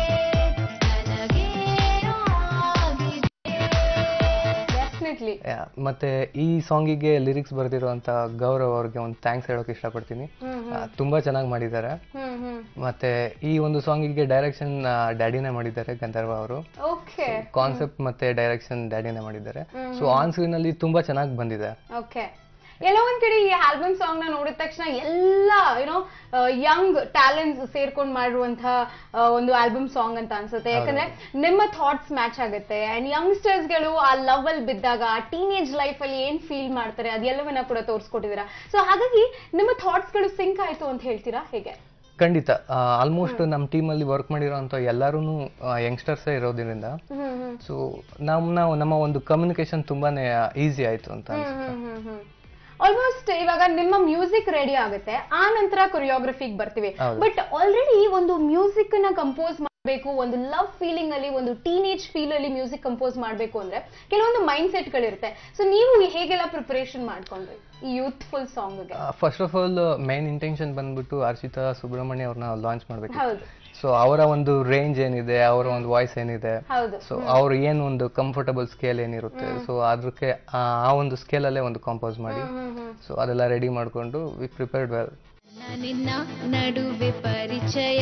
ನನಗೇನೋ ಆಗಿದೆ ಡೆಫಿನೆಟ್ಲಿ ಮತ್ತೆ ಈ ಸಾಂಗಿಗೆ ಲಿರಿಕ್ಸ್ ಬರೆದಿರುವಂಥ ಗೌರವ್ ಅವ್ರಿಗೆ ಒಂದು ಥ್ಯಾಂಕ್ಸ್ ಹೇಳೋಕೆ ಇಷ್ಟಪಡ್ತೀನಿ ಹ್ಮ್ ಆ, ತುಂಬಾ ಚೆನ್ನಾಗಿ ಮಾಡಿದ್ದಾರೆ ಹ್ಮ್ ಹ್ಮ್ ಮತ್ತೆ ಈ ಒಂದು ಸಾಂಗಿಗೆ ಡೈರೆಕ್ಷನ್ ಡ್ಯಾಡಿನೇ ಮಾಡಿದ್ದಾರೆ ಗಂಧರ್ವ ಅವರು ಓಕೆ ಕಾನ್ಸೆಪ್ಟ್ ಮತ್ತೆ ಡೈರೆಕ್ಷನ್ ಡ್ಯಾಡಿನೇ ಮಾಡಿದ್ದಾರೆ ಸೊ ಆನ್ ಸ್ಕ್ರೀನ್ ಅಲ್ಲಿ ತುಂಬಾ ಚೆನ್ನಾಗಿ ಬಂದಿದೆ ಓಕೆ ಎಲ್ಲೋ ಒಂದ್ ಕಡೆ ಈ ಆಲ್ಬಮ್ ಸಾಂಗ್ ನ ನೋಡಿದ ತಕ್ಷಣ ಎಲ್ಲ ಏನೋ ಯಂಗ್ ಟ್ಯಾಲೆಂಟ್ಸ್ ಸೇರ್ಕೊಂಡು ಮಾಡಿರುವಂತಹ ಆ, ಒಂದು ಆಲ್ಬಮ್ ಸಾಂಗ್ ಅಂತ ಅನ್ಸುತ್ತೆ ಯಾಕಂದ್ರೆ ನಿಮ್ಮ ಥಾಟ್ಸ್ ಮ್ಯಾಚ್ ಆಗುತ್ತೆ ಅಂಡ್ ಯಂಗ್ಸ್ಟರ್ಸ್ ಗಳು ಆ ಲವ್ ಅಲ್ಲಿ ಬಿದ್ದಾಗ ಆ ಟೀನೇಜ್ ಲೈಫ್ ಅಲ್ಲಿ ಏನ್ ಫೀಲ್ ಮಾಡ್ತಾರೆ ಅದೆಲ್ಲವನ್ನ ಕೂಡ ತೋರಿಸ್ಕೊಟ್ಟಿದ್ದೀರಾ ಸೊ ಹಾಗಾಗಿ ನಿಮ್ಮ ಥಾಟ್ಸ್ ಗಳು ಸಿಂಕ್ ಆಯ್ತು ಅಂತ ಹೇಳ್ತೀರಾ ಹೇಗೆ ಖಂಡಿತ ಆಲ್ಮೋಸ್ಟ್ ನಮ್ಮ ಟೀಮಲ್ಲಿ ವರ್ಕ್ ಮಾಡಿರೋಂಥ ಎಲ್ಲರೂ ಯಂಗ್ಸ್ಟರ್ಸೇ ಇರೋದ್ರಿಂದ ಹ್ಮ್ ಹ್ಮ್ ಸೊ ನಮ್ಮ ನಾವು ನಮ್ಮ ಒಂದು ಕಮ್ಯುನಿಕೇಶನ್ ತುಂಬಾನೇ ಈಸಿ ಆಯ್ತು ಅಂತ ಅನ್ಸುತ್ತೆ ಆಲ್ಮೋಸ್ಟ್ ಇವಾಗ ನಿಮ್ಮ ಮ್ಯೂಸಿಕ್ ರೆಡಿ ಆಗುತ್ತೆ ಆ ನಂತರ ಕೊರಿಯೋಗ್ರಫಿಗೆ ಬರ್ತೀವಿ ಹೌದು. ಬಟ್ ಆಲ್ರೆಡಿ ಒಂದು ಮ್ಯೂಸಿಕ್ ನ ಕಂಪೋಸ್ ಮಾಡಬೇಕು ಒಂದು ಲವ್ ಫೀಲಿಂಗ್ ಅಲ್ಲಿ ಒಂದು ಟೀನೇಜ್ ಫೀಲ್ ಅಲ್ಲಿ ಮ್ಯೂಸಿಕ್ ಕಂಪೋಸ್ ಮಾಡಬೇಕು ಅಂದ್ರೆ ಕೆಲವೊಂದು ಮೈಂಡ್ ಸೆಟ್ ಗಳಿರುತ್ತೆ ಸೊ ನೀವು ಹೇಗೆಲ್ಲ ಪ್ರಿಪರೇಷನ್ ಮಾಡ್ಕೊಂಡ್ರಿ ಈ ಯೂತ್ಫುಲ್ ಸಾಂಗ್ಗೆ first of all main intention ಬಂದ್ಬಿಟ್ಟು ಹರ್ಷಿತಾ ಸುಬ್ರಹ್ಮಣ್ಯ ಅವ್ರನ್ನ ಲಾಂಚ್ ಮಾಡಬೇಕು ಹೌದು ಸೊ ಅವರ ಒಂದು ರೇಂಜ್ ಏನಿದೆ ಅವರ ಒಂದು ವಾಯ್ಸ್ ಏನಿದೆ ಹೌದು ಸೊ ಅವ್ರ ಏನು ಒಂದು ಕಂಫರ್ಟಬಲ್ ಸ್ಕೇಲ್ ಏನಿರುತ್ತೆ ಸೊ ಅದಕ್ಕೆ ಆ ಆ ಒಂದು ಸ್ಕೇಲಲ್ಲೇ ಒಂದು ಕಂಪೋಸ್ ಮಾಡಿ ಹ್ಮ್ ಹ್ಮ್ ಸೊ ಅದೆಲ್ಲ ರೆಡಿ ಮಾಡಿಕೊಂಡು ವಿ ಪ್ರಿಪೇರ್ಡ್ ವೆಲ್ ನಿನ್ನ ನಡುವೆ ಪರಿಚಯ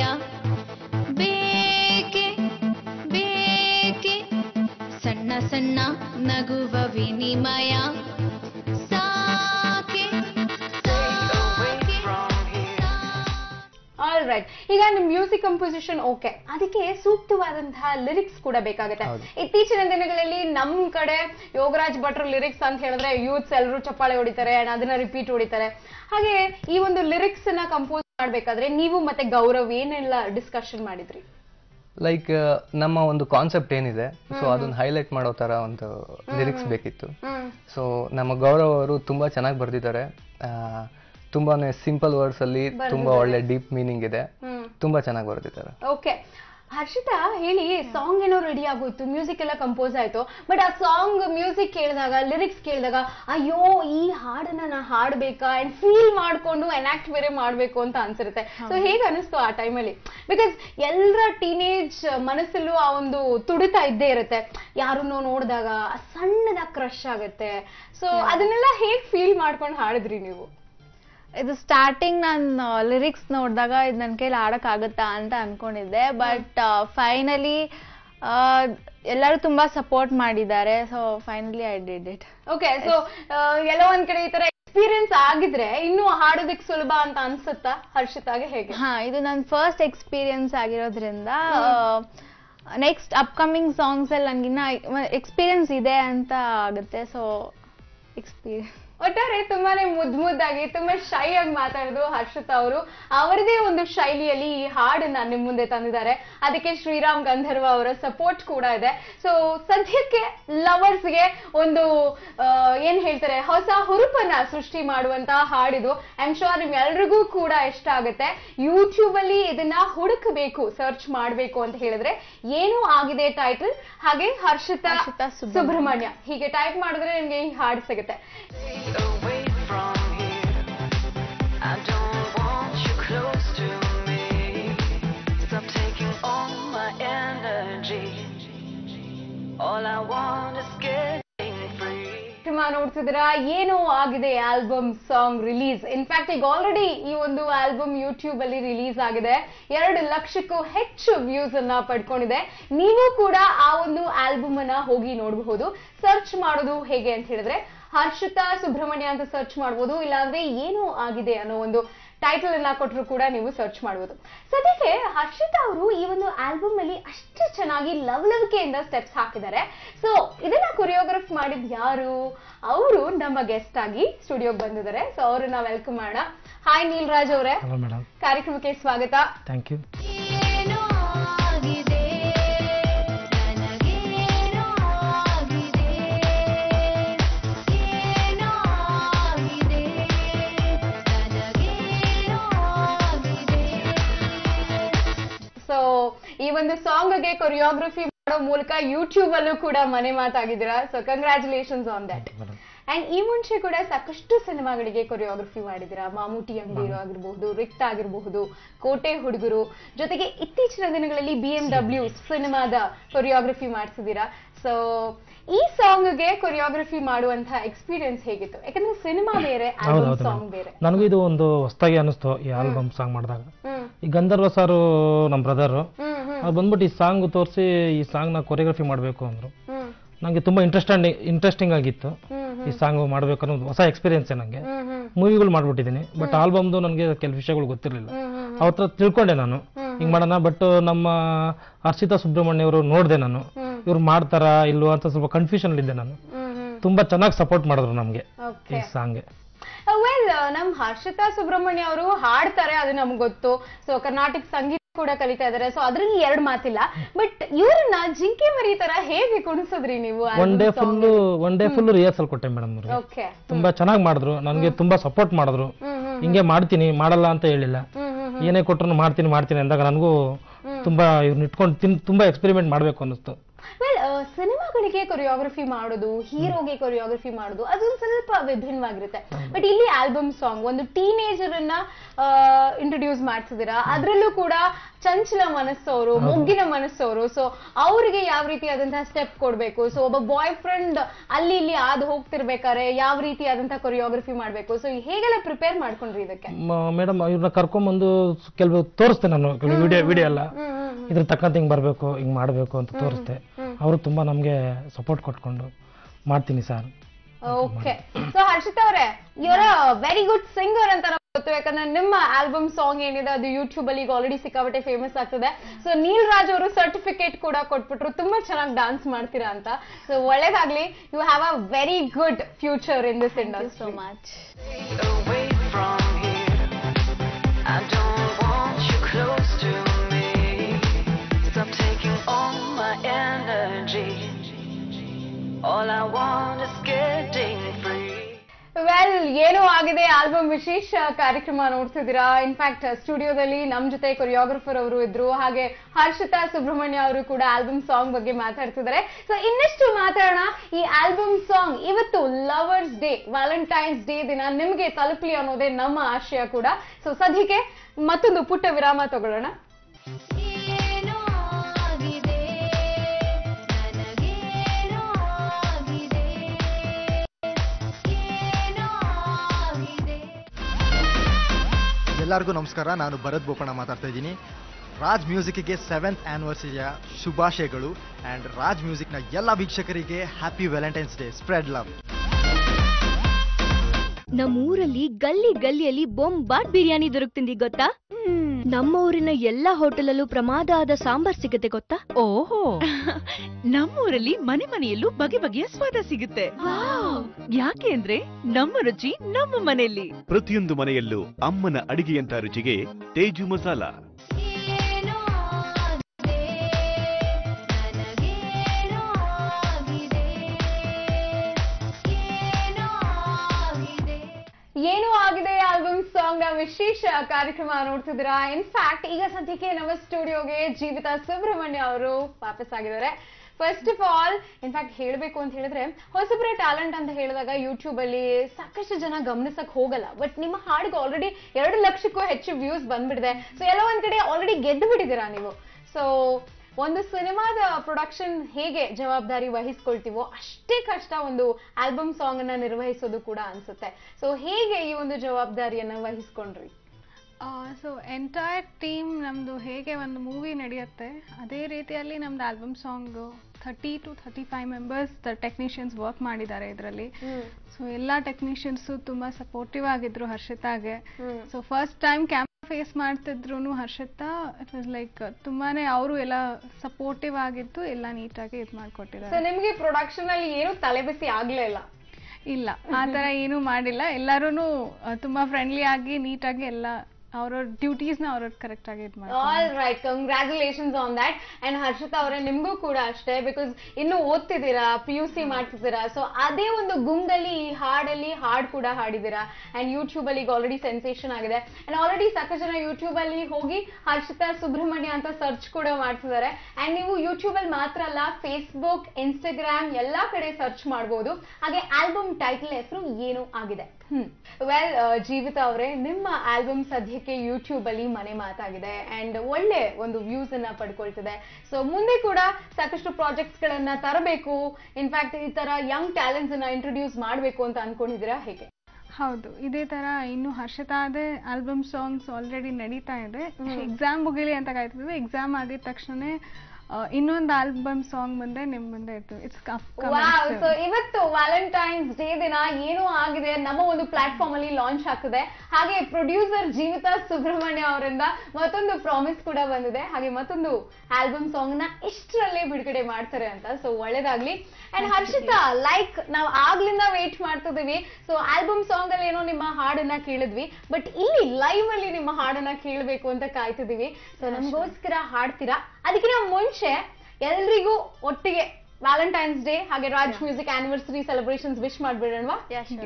ಬೇಕೆ ಬೇಕೆ ಸಣ್ಣ ಸಣ್ಣ ನಗುವ ವಿನಿಮಯ ಸಾಕೆ ಆಲ್ ರೈಟ್ ಈಗ ನಿಮ್ ಮ್ಯೂಸಿಕ್ ಕಂಪೋಸಿಷನ್ ಓಕೆ ಅದಕ್ಕೆ ಸೂಕ್ತವಾದಂತಹ ಲಿರಿಕ್ಸ್ ಕೂಡ ಬೇಕಾಗುತ್ತೆ ಇತ್ತೀಚಿನ ದಿನಗಳಲ್ಲಿ ನಮ್ ಕಡೆ ಯೋಗರಾಜ್ ಭಟ್ರ ಲಿರಿಕ್ಸ್ ಅಂತ ಹೇಳಿದ್ರೆ ಯೂತ್ಸ್ ಎಲ್ಲರೂ ಚಪ್ಪಾಳೆ ಹೊಡಿತಾರೆ and ಅದನ್ನ ರಿಪೀಟ್ ಹೊಡಿತಾರೆ ಹಾಗೆ ಈ ಒಂದು ಲಿರಿಕ್ಸ್ ನ ಕಂಪೋಸ್ ಮಾಡ್ಬೇಕಾದ್ರೆ ನೀವು ಮತ್ತೆ ಗೌರವ್ ಏನೆಲ್ಲ ಡಿಸ್ಕಷನ್ ಮಾಡಿದ್ರಿ ಲೈಕ್ ನಮ್ಮ ಒಂದು ಕಾನ್ಸೆಪ್ಟ್ ಏನಿದೆ ಸೊ ಅದನ್ನ ಹೈಲೈಟ್ ಮಾಡೋ ತರ ಒಂದು ಲಿರಿಕ್ಸ್ ಬೇಕಿತ್ತು ಸೊ ನಮ್ಮ ಗೌರವ್ ಅವರು ತುಂಬಾ ಚೆನ್ನಾಗಿ ಬರ್ದಿದ್ದಾರೆ ಆ, ತುಂಬಾನೇ ಸಿಂಪಲ್ ವರ್ಡ್ಸ್ ಅಲ್ಲಿ ತುಂಬಾ ಒಳ್ಳೆ ಡೀಪ್ ಮೀನಿಂಗ್ ಇದೆ ತುಂಬಾ ಚೆನ್ನಾಗಿ ಬರ್ದಿದ್ದಾರೆ ಓಕೆ ಹರ್ಷಿತಾ ಹೇಳಿ ಸಾಂಗ್ ಏನೋ ರೆಡಿ ಆಗೋಯ್ತು ಮ್ಯೂಸಿಕ್ ಎಲ್ಲ ಕಂಪೋಸ್ ಆಯ್ತು ಬಟ್ ಆ ಸಾಂಗ್ ಮ್ಯೂಸಿಕ್ ಕೇಳಿದಾಗ ಲಿರಿಕ್ಸ್ ಕೇಳಿದಾಗ ಅಯ್ಯೋ ಈ ಹಾಡನ್ನ ನಾ ಹಾಡ್ಬೇಕಾ ಅಂಡ್ ಫೀಲ್ ಮಾಡ್ಕೊಂಡು ಎನಾಕ್ಟ್ ಬೇರೆ ಮಾಡ್ಬೇಕು ಅಂತ ಅನ್ಸಿರುತ್ತೆ ಸೊ ಹೇಗೆ ಅನಿಸ್ತು ಆ ಟೈಮಲ್ಲಿ ಬಿಕಾಸ್ ಎಲ್ಲರ ಟೀನೇಜ್ ಮನಸ್ಸಲ್ಲೂ ಆ ಒಂದು ತುಡಿತ ಇದ್ದೇ ಇರುತ್ತೆ ಯಾರನ್ನೋ ನೋಡಿದಾಗ ಸಣ್ಣದಾಗಿ ಕ್ರಶ್ ಆಗುತ್ತೆ ಸೊ ಅದನ್ನೆಲ್ಲ ಹೇಗ್ ಫೀಲ್ ಮಾಡ್ಕೊಂಡು ಹಾಡಿದ್ರಿ ನೀವು ಇದು ಸ್ಟಾರ್ಟಿಂಗ್ ನಾನು ಲಿರಿಕ್ಸ್ ನೋಡಿದಾಗ ಇದು ನನ್ನ ಕೈಲಿ ಆಡೋಕ್ಕಾಗತ್ತಾ ಅಂತ ಅನ್ಕೊಂಡಿದ್ದೆ ಬಟ್ ಫೈನಲಿ ಎಲ್ಲರೂ ತುಂಬಾ ಸಪೋರ್ಟ್ ಮಾಡಿದ್ದಾರೆ so finally I did it okay so ಎಲ್ಲೋ ಒಂದ್ ಕಡೆ ಈ ತರ ಎಕ್ಸ್ಪೀರಿಯನ್ಸ್ ಆಗಿದ್ರೆ ಇನ್ನು ಹಾಡೋದಕ್ಕೆ ಸುಲಭ ಅಂತ ಅನ್ಸುತ್ತಾ ಹರ್ಷಿತಾಗೆ ಹೇಗೆ ಹಾ ಇದು ನನ್ನ ಫಸ್ಟ್ ಎಕ್ಸ್ಪೀರಿಯನ್ಸ್ ಆಗಿರೋದ್ರಿಂದ ನೆಕ್ಸ್ಟ್ ಅಪ್ಕಮಿಂಗ್ ಸಾಂಗ್ಸ್ ಅಲ್ಲಿ ನನಗಿನ್ನ ಎಕ್ಸ್ಪೀರಿಯನ್ಸ್ ಇದೆ ಅಂತ ಆಗುತ್ತೆ ಸೊ ಎಕ್ಸ್ಪೀರಿಯನ್ಸ್ ಒಟ್ಟಾರೆ ತುಂಬಾನೇ ಮುದ್ ಮುದ್ದಾಗಿ ತುಂಬಾ ಶೈ ಆಗಿ ಮಾತಾಡಿದ್ರು ಹರ್ಷಿತಾ ಅವರು ಅವರದೇ ಒಂದು ಶೈಲಿಯಲ್ಲಿ ಈ ಹಾಡನ್ನ ನಿಮ್ ಮುಂದೆ ತಂದಿದ್ದಾರೆ ಅದಕ್ಕೆ ಶ್ರೀರಾಮ್ ಗಂಧರ್ವ ಅವರ ಸಪೋರ್ಟ್ ಕೂಡ ಇದೆ ಸೊ ಸದ್ಯಕ್ಕೆ ಲವರ್ಸ್ಗೆ ಒಂದು ಆ, ಏನ್ ಹೇಳ್ತಾರೆ ಹೊಸ ಹುರುಪನ್ನ ಸೃಷ್ಟಿ ಮಾಡುವಂತಹ ಹಾಡಿದು ಐ ಆಮ್ ಶೋರ್ ನಿಮ್ಗೆಲ್ರಿಗೂ ಕೂಡ ಇಷ್ಟ ಆಗುತ್ತೆ ಯೂಟ್ಯೂಬ್ ಅಲ್ಲಿ ಇದನ್ನ ಹುಡುಕಬೇಕು ಸರ್ಚ್ ಮಾಡಬೇಕು ಅಂತ ಹೇಳಿದ್ರೆ ಏನು ಆಗಿದೆ ಟೈಟಲ್ ಹಾಗೆ ಹರ್ಷಿತಾ ಹರ್ಷಿತಾ ಸುಬ್ರಹ್ಮಣ್ಯ. ಸುಬ್ರಹ್ಮಣ್ಯ ಹೀಗೆ ಟೈಪ್ ಮಾಡಿದ್ರೆ ನಿಮ್ಗೆ ಈ ಹಾಡು ಸಿಗುತ್ತೆ away from here. I don't want you close to me. Stop taking all my energy. All I want is getting free. Cinema ನೋಡ್ತಿದ್ದೀರಾ ಏನೋ ಆಗಿದೆ ಆಲ್ಬಮ್ ಸಾಂಗ್ ರಿಲೀಸ್ ಇನ್ಫ್ಯಾಕ್ಟ್ ಈಗ ಆಲ್ರೆಡಿ ಈ ಒಂದು ಆಲ್ಬಮ್ ಯೂಟ್ಯೂಬ್ ಅಲ್ಲಿ ರಿಲೀಸ್ ಆಗಿದೆ ಎರಡು ಲಕ್ಷಕ್ಕೂ ಹೆಚ್ಚು ವ್ಯೂಸ್ ಅನ್ನ ಪಡ್ಕೊಂಡಿದೆ ನೀವು ಕೂಡ ಆ ಒಂದು ಆಲ್ಬಮ್ ಅನ್ನ ಹೋಗಿ ನೋಡಬಹುದು ಸರ್ಚ್ ಮಾಡೋದು ಹೇಗೆ ಅಂತ ಹೇಳಿದ್ರೆ ಹರ್ಷಿತಾ ಸುಬ್ರಹ್ಮಣ್ಯ ಅಂತ ಸರ್ಚ್ ಮಾಡ್ಬೋದು ಇಲ್ಲಾಂದ್ರೆ ಏನೋ ಆಗಿದೆ ಅನ್ನೋ ಒಂದು ಟೈಟಲ್ ಅನ್ನ ಕೊಟ್ಟರು ಕೂಡ ನೀವು ಸರ್ಚ್ ಮಾಡ್ಬೋದು ಸದ್ಯಕ್ಕೆ ಹರ್ಷಿತಾ ಅವರು ಈ ಒಂದು ಆಲ್ಬಮ್ ಅಲ್ಲಿ ಅಷ್ಟು ಚೆನ್ನಾಗಿ ಲವಲವಿಕೆಯಿಂದ ಸ್ಟೆಪ್ಸ್ ಹಾಕಿದ್ದಾರೆ ಸೊ ಇದನ್ನ ಕೊರಿಯೋಗ್ರಫ್ ಮಾಡಿದ್ ಯಾರು ಅವರು ನಮ್ಮ ಗೆಸ್ಟ್ ಆಗಿ ಸ್ಟುಡಿಯೋಗೆ ಬಂದಿದ್ದಾರೆ ಸೊ ಅವ್ರನ್ನ ವೆಲ್ಕಮ್ ಮಾಡೋಣ ಹಾಯ್ ನೀಲ್ರಾಜ್ ಅವರೇ ಹಲೋ ಮೇಡಮ್ ಕಾರ್ಯಕ್ರಮಕ್ಕೆ ಸ್ವಾಗತ ಥ್ಯಾಂಕ್ ಯು ಏನೋ ಆಗಿದೆ ನನಗೇನೋ ಆಗಿದೆ ಏನೋ ಆಗಿದೆ ನನಗೇನೋ ಆಗಿದೆ ಒಂದು ಸಾಂಗ್ ಗೆ ಕೊರಿಯೋಗ್ರಫಿ ಮಾಡೋ ಮೂಲಕ ಯೂಟ್ಯೂಬ್ ಅಲ್ಲೂ ಕೂಡ ಮನೆ ಮಾತಾಗಿದ್ದೀರಾ so congratulations on that and ಈ ಮುಂಚೆ ಕೂಡ ಸಾಕಷ್ಟು ಸಿನಿಮಾಗಳಿಗೆ ಕೊರಿಯೋಗ್ರಫಿ ಮಾಡಿದಿರಾ ಮಾಮೂಟಿ ಅಂಗಡಿ ಆಗಿರಬಹುದು ರಿಕ್ಟ್ ಆಗಿರಬಹುದು ಕೋಟೆ ಹುಡುಗರು ಜೊತೆಗೆ ಇತ್ತೀಚಿನ ದಿನಗಳಲ್ಲಿ ಬಿ ಎಂ ಡಬ್ಲ್ಯೂ ಸಿನಿಮಾದ ಕೊರಿಯೋಗ್ರಫಿ ಮಾಡಿಸಿದೀರಾ ಸೊ ಈ ಸಾಂಗ್ಗೆ ಕೊರಿಯೋಗ್ರಫಿ ಮಾಡುವಂತ ಎಕ್ಸ್ಪೀರಿಯನ್ಸ್ ಹೇಗಿತ್ತು ಯಾಕಂದ್ರೆ ಸಿನಿಮಾ ಬೇರೆ ಆಲ್ಬಮ್ ಹೌದೌದು ಸಾಂಗ್ ಬೇರೆ ನನಗೂ ಇದು ಒಂದು ಹೊಸದಾಗಿ ಅನಿಸ್ತು ಈ ಆಲ್ಬಮ್ ಸಾಂಗ್ ಮಾಡಿದಾಗ ಹ್ಮ್ ಈ ಗಂಧರ್ವ ಸಾರು ನಮ್ಮ ಬ್ರದರು ಹ್ಮ್ ಹ್ಮ್ ಅವ್ರು ಬಂದ್ಬಿಟ್ಟು ಈ ಸಾಂಗ್ ತೋರಿಸಿ ಈ ಸಾಂಗ್ನ ಕೊರಿಯೋಗ್ರಫಿ ಮಾಡಬೇಕು ಅಂದರು ಹ್ಮ್ ನನಗೆ ತುಂಬ ಇಂಟ್ರೆಸ್ಟಿಂಗ್ ಇಂಟ್ರೆಸ್ಟಿಂಗ್ ಆಗಿತ್ತು ಹ್ಮ್ ಈ ಸಾಂಗ್ ಮಾಡಬೇಕು ಅನ್ನೋದು ಹೊಸ ಎಕ್ಸ್ಪೀರಿಯನ್ಸ್ ನನಗೆ ಹ್ಮ್ ಹ್ಮ್ ಮೂವಿಗಳು ಮಾಡ್ಬಿಟ್ಟಿದ್ದೀನಿ ಬಟ್ ಆಲ್ಬಮ್ದು ನನಗೆ ಕೆಲವು ವಿಷಯಗಳು ಗೊತ್ತಿರಲಿಲ್ಲ ಹ್ಮ್ ಹ್ಮ್ ಅವ್ರ ಹತ್ರ ತಿಳ್ಕೊಂಡೆ ನಾನು ಹ್ಮ್ ಹಿಂಗೆ ಮಾಡೋಣ ಬಟ್ ನಮ್ಮ ಹರ್ಷಿತಾ ಸುಬ್ರಹ್ಮಣ್ಯ ಅವರು ನೋಡಿದೆ ನಾನು ಹ್ಮ್ ಇವ್ರು ಮಾಡ್ತಾರಾ ಇಲ್ವೋ ಅಂತ ಸ್ವಲ್ಪ ಕನ್ಫ್ಯೂಷನ್ ಇದ್ದೆ ನಾನು ಹ್ಮ್ ಹ್ಮ್ ತುಂಬಾ ಚೆನ್ನಾಗಿ ಸಪೋರ್ಟ್ ಮಾಡಿದ್ರು ನಮಗೆ ಓಕೆ ಈ ಸಾಂಗ್ಗೆ ವೆಲ್ ನಮ್ ಹರ್ಷಿತಾ ಸುಬ್ರಹ್ಮಣ್ಯ ಅವರು ಹಾಡ್ತಾರೆ ಅದು ನಮ್ಗೆ ಗೊತ್ತು ಸೊ ಕರ್ನಾಟಕ ಸಂಗೀತ ಕೂಡ ಕಲಿತಾ ಇದಾರೆ ಸೊ ಅದ್ರಲ್ಲಿ ಎರಡ್ ಮಾತಿಲ್ಲ ಬಟ್ ಇವ್ರನ್ನ ಜಿಂಕೆ ಮರಿ ತರ ಹೇಗೆ ಕುಣಿಸಿದ್ರಿ ನೀವು one day full one day full rehearsal ಕೊಟ್ಟೆ ಮೇಡಮ್ ಅವ್ರಿಗೆ ಓಕೆ ತುಂಬಾ ಚೆನ್ನಾಗಿ ಮಾಡಿದ್ರು ನನಗೆ ತುಂಬಾ ಸಪೋರ್ಟ್ ಮಾಡಿದ್ರು ಹ್ಮ್ ಹ್ಮ್ ಹಿಂಗೆ ಮಾಡ್ತೀನಿ ಮಾಡಲ್ಲ ಅಂತ ಹೇಳಿಲ್ಲ ಹ್ಮ್ ಹ್ಮ್ ಏನೇ ಕೊಟ್ರು ಮಾಡ್ತೀನಿ ಮಾಡ್ತೀನಿ ಅಂದಾಗ ನನಗೂ ತುಂಬಾ ಇವ್ರನ್ನ ಇಟ್ಕೊಂಡು ತಿನ್ ತುಂಬಾ ಎಕ್ಸ್ಪೆರಿಮೆಂಟ್ ಮಾಡಬೇಕು ಅನ್ನಿಸ್ತು ವೆಲ್ ಸಿನಿಮಾಗಳಿಗೆ ಕೊರಿಯೋಗ್ರಫಿ ಮಾಡೋದು ಹೀರೋಗೆ ಕೊರಿಯೋಗ್ರಫಿ ಮಾಡೋದು ಅದೊಂದು ಸ್ವಲ್ಪ ವಿಭಿನ್ನವಾಗಿರುತ್ತೆ ಬಟ್ ಇಲ್ಲಿ ಆಲ್ಬಮ್ ಸಾಂಗ್ ಒಂದು ಟೀನೇಜರ್ ಅನ್ನ ಇಂಟ್ರೊಡ್ಯೂಸ್ ಮಾಡ್ತಿದ್ದೀರಾ ಅದ್ರಲ್ಲೂ ಕೂಡ ಚಂಚಲ ಮನಸ್ಸವರು ಮೊಗ್ಗಿನ ಮನಸ್ಸವರು ಸೊ ಅವರಿಗೆ ಯಾವ ರೀತಿಯಾದಂತಹ ಸ್ಟೆಪ್ ಕೊಡ್ಬೇಕು ಸೊ ಒಬ್ಬ ಬಾಯ್ ಫ್ರೆಂಡ್ ಅಲ್ಲಿ ಇಲ್ಲಿ ಆದ್ ಹೋಗ್ತಿರ್ಬೇಕಾದ್ರೆ ಯಾವ ರೀತಿಯಾದಂತಹ ಕೊರಿಯೋಗ್ರಫಿ ಮಾಡ್ಬೇಕು ಸೊ ಹೇಗೆಲ್ಲ ಪ್ರಿಪೇರ್ ಮಾಡ್ಕೊಂಡ್ರಿ ಇದಕ್ಕೆ ಮೇಡಮ್ ಇವ್ರನ್ನ ಕರ್ಕೊಂಬಂದು ಕೆಲವು ತೋರಿಸ್ತೆ ನಾನು ಕೆಲವು ವಿಡಿಯೋ ವಿಡಿಯೋ ಎಲ್ಲ ಇದ್ರ ತಕ್ಕಂತ ಹಿಂಗ್ ಬರ್ಬೇಕು ಹಿಂಗ್ ಮಾಡ್ಬೇಕು ಅಂತ ತೋರಿಸ್ದೆ ಅವರು ತುಂಬಾ ನಮ್ಗೆ ಸಪೋರ್ಟ್ ಕೊಟ್ಕೊಂಡು ಮಾಡ್ತೀನಿ ಸರ್ ಓಕೆ ಸೊ ಹರ್ಷಿತಾ ಅವರೇ ಇವರ ವೆರಿ ಗುಡ್ ಸಿಂಗರ್ ಅಂತ ನಮ್ಗೆ ಗೊತ್ತು ಯಾಕಂದ್ರೆ ನಿಮ್ಮ ಆಲ್ಬಮ್ ಸಾಂಗ್ ಏನಿದೆ ಅದು ಯೂಟ್ಯೂಬ್ ಅಲ್ಲಿ ಈಗ ಆಲ್ರೆಡಿ ಸಿಕ್ಕಾಪಟ್ಟೆ ಫೇಮಸ್ ಆಗ್ತದೆ ಸೊ ನೀಲ್ ರಾಜ್ ಅವರು ಸರ್ಟಿಫಿಕೇಟ್ ಕೂಡ ಕೊಟ್ಬಿಟ್ರು ತುಂಬಾ ಚೆನ್ನಾಗಿ ಡಾನ್ಸ್ ಮಾಡ್ತೀರಾ ಅಂತ ಸೊ ಒಳ್ಳೇದಾಗ್ಲಿ you have a very good future in this industry so much. away from here. I don't want you close to me. Stop taking all my energy. All I want is getting free. Well ಏನೋ ಆಗಿದೆ album ವಿಶೇಷ ಕಾರ್ಯಕ್ರಮ ನೋಡ್ತಿದ್ದೀರಾ in fact ಸ್ಟುಡಿಯೋದಲ್ಲಿ ನಮ್ ಜೊತೆ choreographer ಅವರು ಇದ್ರು ಹಾಗೆ ಹರ್ಷಿತಾ ಸುಬ್ರಹ್ಮಣ್ಯ ಅವರು ಕೂಡ ಆಲ್ಬಮ್ ಸಾಂಗ್ ಬಗ್ಗೆ ಮಾತಾಡ್ತಿದ್ದಾರೆ ಸೊ ಇನ್ನಷ್ಟು ಮಾತಾಡೋಣ ಈ ಆಲ್ಬಮ್ ಸಾಂಗ್ ಇವತ್ತು ಲವರ್ಸ್ ಡೇ ವ್ಯಾಲೆಂಟೈನ್ಸ್ ಡೇ ದಿನ ನಿಮ್ಗೆ ತಲುಪಲಿ ಅನ್ನೋದೇ ನಮ್ಮ ಆಶಯ ಕೂಡ ಸೊ ಸದ್ಯಕ್ಕೆ ಮತ್ತೊಂದು ಪುಟ್ಟ ವಿರಾಮ ತಗೊಳ್ಳೋಣ ಏನೋ ಆಗಿದೆ ನನಗೇನೋ ಆಗಿದೆ ಏನೋ ಆಗಿದೆ ಎಲ್ಲರಿಗೂ ನಮಸ್ಕಾರ ನಾನು ಭರತ್ ಬೋಪಣ್ಣ ಮಾತಾಡ್ತಾ ಇದ್ದೀನಿ ರಾಜ್ ಮ್ಯೂಸಿಕ್ಗೆ ಸೆವೆಂತ್ ಆನಿವರ್ಸರಿಯ ಶುಭಾಶಯಗಳು ಆ್ಯಂಡ್ ರಾಜ್ ಮ್ಯೂಸಿಕ್ನ ಎಲ್ಲ ವೀಕ್ಷಕರಿಗೆ happy Valentine's day spread love ನಮ್ಮೂರಲ್ಲಿ ಗಲ್ಲಿ ಗಲ್ಲಿಯಲ್ಲಿ ಬೊಂಬಾಟ್ ಬಿರಿಯಾನಿ ದೊರಕ್ತಿಂದಿ ಗೊತ್ತಾ ನಮ್ಮ ಊರಿನ ಎಲ್ಲಾ ಹೋಟೆಲಲ್ಲೂ ಪ್ರಮಾದ ಆದ ಸಾಂಬಾರ್ ಸಿಗುತ್ತೆ ಗೊತ್ತಾ ಓಹೋ ನಮ್ಮೂರಲ್ಲಿ ಮನೆ ಮನೆಯಲ್ಲೂ ಬಗೆ ಬಗೆಯ ಸ್ವಾದ ಸಿಗುತ್ತೆ ಯಾಕೆ ಅಂದ್ರೆ ನಮ್ಮ ರುಚಿ ನಮ್ಮ ಮನೆಯಲ್ಲಿ ಪ್ರತಿಯೊಂದು ಮನೆಯಲ್ಲೂ ಅಮ್ಮನ ಅಡಿಗೆಯಂತ ರುಚಿಗೆ ತೇಜು ಮಸಾಲ ಏನೋ ಆಗಿದೆ ನನಗೇನೋ ಆಗಿದೆ ಏನೋ ಆಗಿದೆ ಏನು ಆಗಿದೆ ಆಲ್ಬಮ್ ಸಾಂಗ್ ನ ವಿಶೇಷ ಕಾರ್ಯಕ್ರಮ ನೋಡ್ತಿದ್ದೀರಾ ಇನ್ಫ್ಯಾಕ್ಟ್ ಈಗ ಸದ್ಯಕ್ಕೆ ನಮ್ಮ ಸ್ಟುಡಿಯೋಗೆ ಜೀವಿತಾ ಸುಬ್ರಹ್ಮಣ್ಯ ಅವರು ವಾಪಸ್ ಆಗಿದ್ದಾರೆ ಫಸ್ಟ್ ಆಫ್ ಆಲ್ ಇನ್ಫ್ಯಾಕ್ಟ್ ಹೇಳಬೇಕು ಅಂತ ಹೇಳಿದ್ರೆ ಹೊಸಬ್ರೆ ಟ್ಯಾಲೆಂಟ್ ಅಂತ ಹೇಳಿದಾಗ ಯೂಟ್ಯೂಬ್ ಅಲ್ಲಿ ಸಾಕಷ್ಟು ಜನ ಗಮನಿಸಕ್ ಹೋಗಲ್ಲ ಬಟ್ ನಿಮ್ಮ ಹಾಡಿಗೆ ಆಲ್ರೆಡಿ ಎರಡು ಲಕ್ಷಕ್ಕೂ ಹೆಚ್ಚು ವ್ಯೂಸ್ ಬಂದ್ಬಿಟ್ಟಿದೆ ಸೊ ಎಲ್ಲ ಒಂದ್ ಕಡೆ ಆಲ್ರೆಡಿ ಗೆದ್ದು ಬಿಟ್ಟಿದ್ದೀರಾ ನೀವು ಸೊ ಒಂದು ಸಿನಿಮಾದ ಪ್ರೊಡಕ್ಷನ್ ಹೇಗೆ ಜವಾಬ್ದಾರಿ ವಹಿಸ್ಕೊಳ್ತೀವೋ ಅಷ್ಟೇ ಕಷ್ಟ ಒಂದು ಆಲ್ಬಮ್ ಸಾಂಗ್ ಅನ್ನ ನಿರ್ವಹಿಸೋದು ಕೂಡ ಅನ್ಸುತ್ತೆ ಸೊ ಹೇಗೆ ಈ ಒಂದು ಜವಾಬ್ದಾರಿಯನ್ನ ವಹಿಸ್ಕೊಂಡ್ರಿ ಸೊ ಎಂಟೈರ್ ಟೀಮ್ ನಮ್ಮದು ಹೇಗೆ ಒಂದು ಮೂವಿ ನಡೆಯುತ್ತೆ ಅದೇ ರೀತಿಯಲ್ಲಿ ನಮ್ದು album song thirty two thirty five members technicians work ಮಾಡಿದ್ದಾರೆ ಇದರಲ್ಲಿ ಸೊ ಎಲ್ಲ ಟೆಕ್ನಿಷಿಯನ್ಸು ತುಂಬ ಸಪೋರ್ಟಿವ್ ಆಗಿದ್ರು ಹರ್ಷಿತಾಗೆ so first time camera face ಮಾಡ್ತಿದ್ರು ಹರ್ಷಿತಾ ಇಟ್ ವಾಸ್ ಲೈಕ್ ತುಂಬಾನೇ ಅವರು ಎಲ್ಲ ಸಪೋರ್ಟಿವ್ ಆಗಿದ್ದು ಎಲ್ಲ ನೀಟಾಗಿ ಇದು ಸೊ ಮಾಡಿಕೊಟ್ಟಿದ್ದಾರೆ ನಿಮ್ಗೆ ಪ್ರೊಡಕ್ಷನ್ ಅಲ್ಲಿ ಏನು ತಲೆಬಿಸಿ ಆಗ್ಲೇ ಇಲ್ಲ ಇಲ್ಲ ಆ ಥರ ಏನೂ ಮಾಡಿಲ್ಲ ಎಲ್ಲರೂ ತುಂಬ ಫ್ರೆಂಡ್ಲಿ ಆಗಿ ನೀಟಾಗಿ ಎಲ್ಲ ಅವ್ರವ್ರ ಡ್ಯೂಟೀಸ್ನ ಅವ್ರವ್ರ ಕರೆಕ್ಟಾಗಿ ಇದು ಆಲ್ ಮಾಡ್ತಾರೆ right congratulations on that and Harshitha ಅವರೇ ನಿಮ್ಗೂ ಕೂಡ ಅಷ್ಟೇ ಬಿಕಾಸ್ ಇನ್ನು ಓದ್ತಿದ್ದೀರಾ ಪಿ ಯು ಸಿ ಮಾಡ್ತಿದ್ದೀರಾ ಸೊ ಅದೇ ಒಂದು ಗುಂಗಲ್ಲಿ ಈ ಹಾಡಲ್ಲಿ ಹಾಡ್ ಕೂಡ ಹಾಡಿದ್ದೀರಾ ಅಂಡ್ ಯೂಟ್ಯೂಬ್ ಅಲ್ಲಿ ಈಗ ಆಲ್ರೆಡಿ ಸೆನ್ಸೇಷನ್ ಆಗಿದೆ ಅಂಡ್ ಆಲ್ರೆಡಿ ಸಾಕಷ್ಟು ಜನ ಯೂಟ್ಯೂಬ್ ಅಲ್ಲಿ ಹೋಗಿ ಹರ್ಷಿತಾ ಸುಬ್ರಹ್ಮಣ್ಯ ಅಂತ ಸರ್ಚ್ ಕೂಡ ಮಾಡ್ತಿದ್ದಾರೆ ಅಂಡ್ ನೀವು ಯೂಟ್ಯೂಬ್ ಅಲ್ಲಿ ಮಾತ್ರ ಅಲ್ಲ ಫೇಸ್ಬುಕ್ ಇನ್ಸ್ಟಾಗ್ರಾಮ್ ಎಲ್ಲಾ ಕಡೆ ಸರ್ಚ್ ಮಾಡಬಹುದು ಹಾಗೆ ಆಲ್ಬಮ್ ಟೈಟಲ್ ಹೆಸರು ಏನು ಆಗಿದೆ ಹ್ಮ್ ವೆಲ್ ಜೀವಿತ ಅವರೇ ನಿಮ್ಮ ಆಲ್ಬಮ್ ಸದ್ಯಕ್ಕೆ ಯೂಟ್ಯೂಬ್ ಅಲ್ಲಿ ಮನೆ ಮಾತಾಗಿದೆ ಅಂಡ್ ಒಳ್ಳೆ ಒಂದು ವ್ಯೂಸ್ ಅನ್ನ ಪಡ್ಕೊಳ್ತಿದೆ ಸೊ ಮುಂದೆ ಕೂಡ ಸಾಕಷ್ಟು ಪ್ರಾಜೆಕ್ಟ್ಸ್ ಗಳನ್ನ ತರಬೇಕು ಇನ್ಫ್ಯಾಕ್ಟ್ ಈ ತರ ಯಂಗ್ ಟ್ಯಾಲೆಂಟ್ಸ್ ಅನ್ನ ಇಂಟ್ರೊಡ್ಯೂಸ್ ಮಾಡಬೇಕು ಅಂತ ಅನ್ಕೊಂಡಿದ್ದೀರಾ ಹೇಗೆ ಹೌದು ಇದೇ ತರ ಇನ್ನು ಹರ್ಷಿತಾದೇ ಆಲ್ಬಮ್ ಸಾಂಗ್ಸ್ ಆಲ್ರೆಡಿ ನಡೀತಾ ಇದೆ ಎಕ್ಸಾಮ್ ಮುಗಿಲಿ ಅಂತ ಕಾಯ್ತಿದ್ವಿ ಎಕ್ಸಾಮ್ ಆಗಿದ ತಕ್ಷಣನೇ ಇನ್ನೊಂದು ಆಲ್ಬಮ್ ಸಾಂಗ್ ಮುಂದೆ ನಿಮ್ ಮುಂದೆ ಇರ್ತದೆ ಇಟ್ಸ್ ವಾವ್ ಸೊ ಇವತ್ತು ವ್ಯಾಲೆಂಟೈನ್ಸ್ ಡೇ ದಿನ ಏನೋ ಆಗಿದೆ ನಮ್ಮ ಒಂದು ಪ್ಲಾಟ್ಫಾರ್ಮ್ ಅಲ್ಲಿ ಲಾಂಚ್ ಆಗ್ತದೆ ಹಾಗೆ ಪ್ರೊಡ್ಯೂಸರ್ ಜೀವಿತಾ ಸುಬ್ರಹ್ಮಣ್ಯ ಅವರಿಂದ ಮತ್ತೊಂದು ಪ್ರಾಮಿಸ್ ಕೂಡ ಬಂದಿದೆ ಹಾಗೆ ಮತ್ತೊಂದು ಆಲ್ಬಮ್ ಸಾಂಗ್ ನ ಇಷ್ಟರಲ್ಲೇ ಬಿಡುಗಡೆ ಮಾಡ್ತಾರೆ ಅಂತ ಸೊ ಒಳ್ಳೇದಾಗ್ಲಿ ಅಂಡ್ ಹರ್ಷಿತಾ ಲೈಕ್ ನಾವು ಆಗ್ಲಿಂದ ವೇಟ್ ಮಾಡ್ತಿದೀವಿ ಸೊ ಆಲ್ಬಮ್ ಸಾಂಗ್ ಅಲ್ಲಿ ಏನೋ ನಿಮ್ಮ ಹಾಡನ್ನ ಕೇಳಿದ್ವಿ ಬಟ್ ಇಲ್ಲಿ ಲೈವ್ ಅಲ್ಲಿ ನಿಮ್ಮ ಹಾಡನ್ನ ಕೇಳಬೇಕು ಅಂತ ಕಾಯ್ತಿದೀವಿ ಸೊ ನಮಗೋಸ್ಕರ ಹಾಡ್ತೀರಾ ಅದಕ್ಕಿಂತ ಮುಂಚೆ ಎಲ್ರಿಗೂ ಒಟ್ಟಿಗೆ ವ್ಯಾಲೆಂಟೈನ್ಸ್ ಡೇ ಹಾಗೆ Raj music anniversary celebrations wish ಮಾಡ್ಬಿಡೋಣವಾ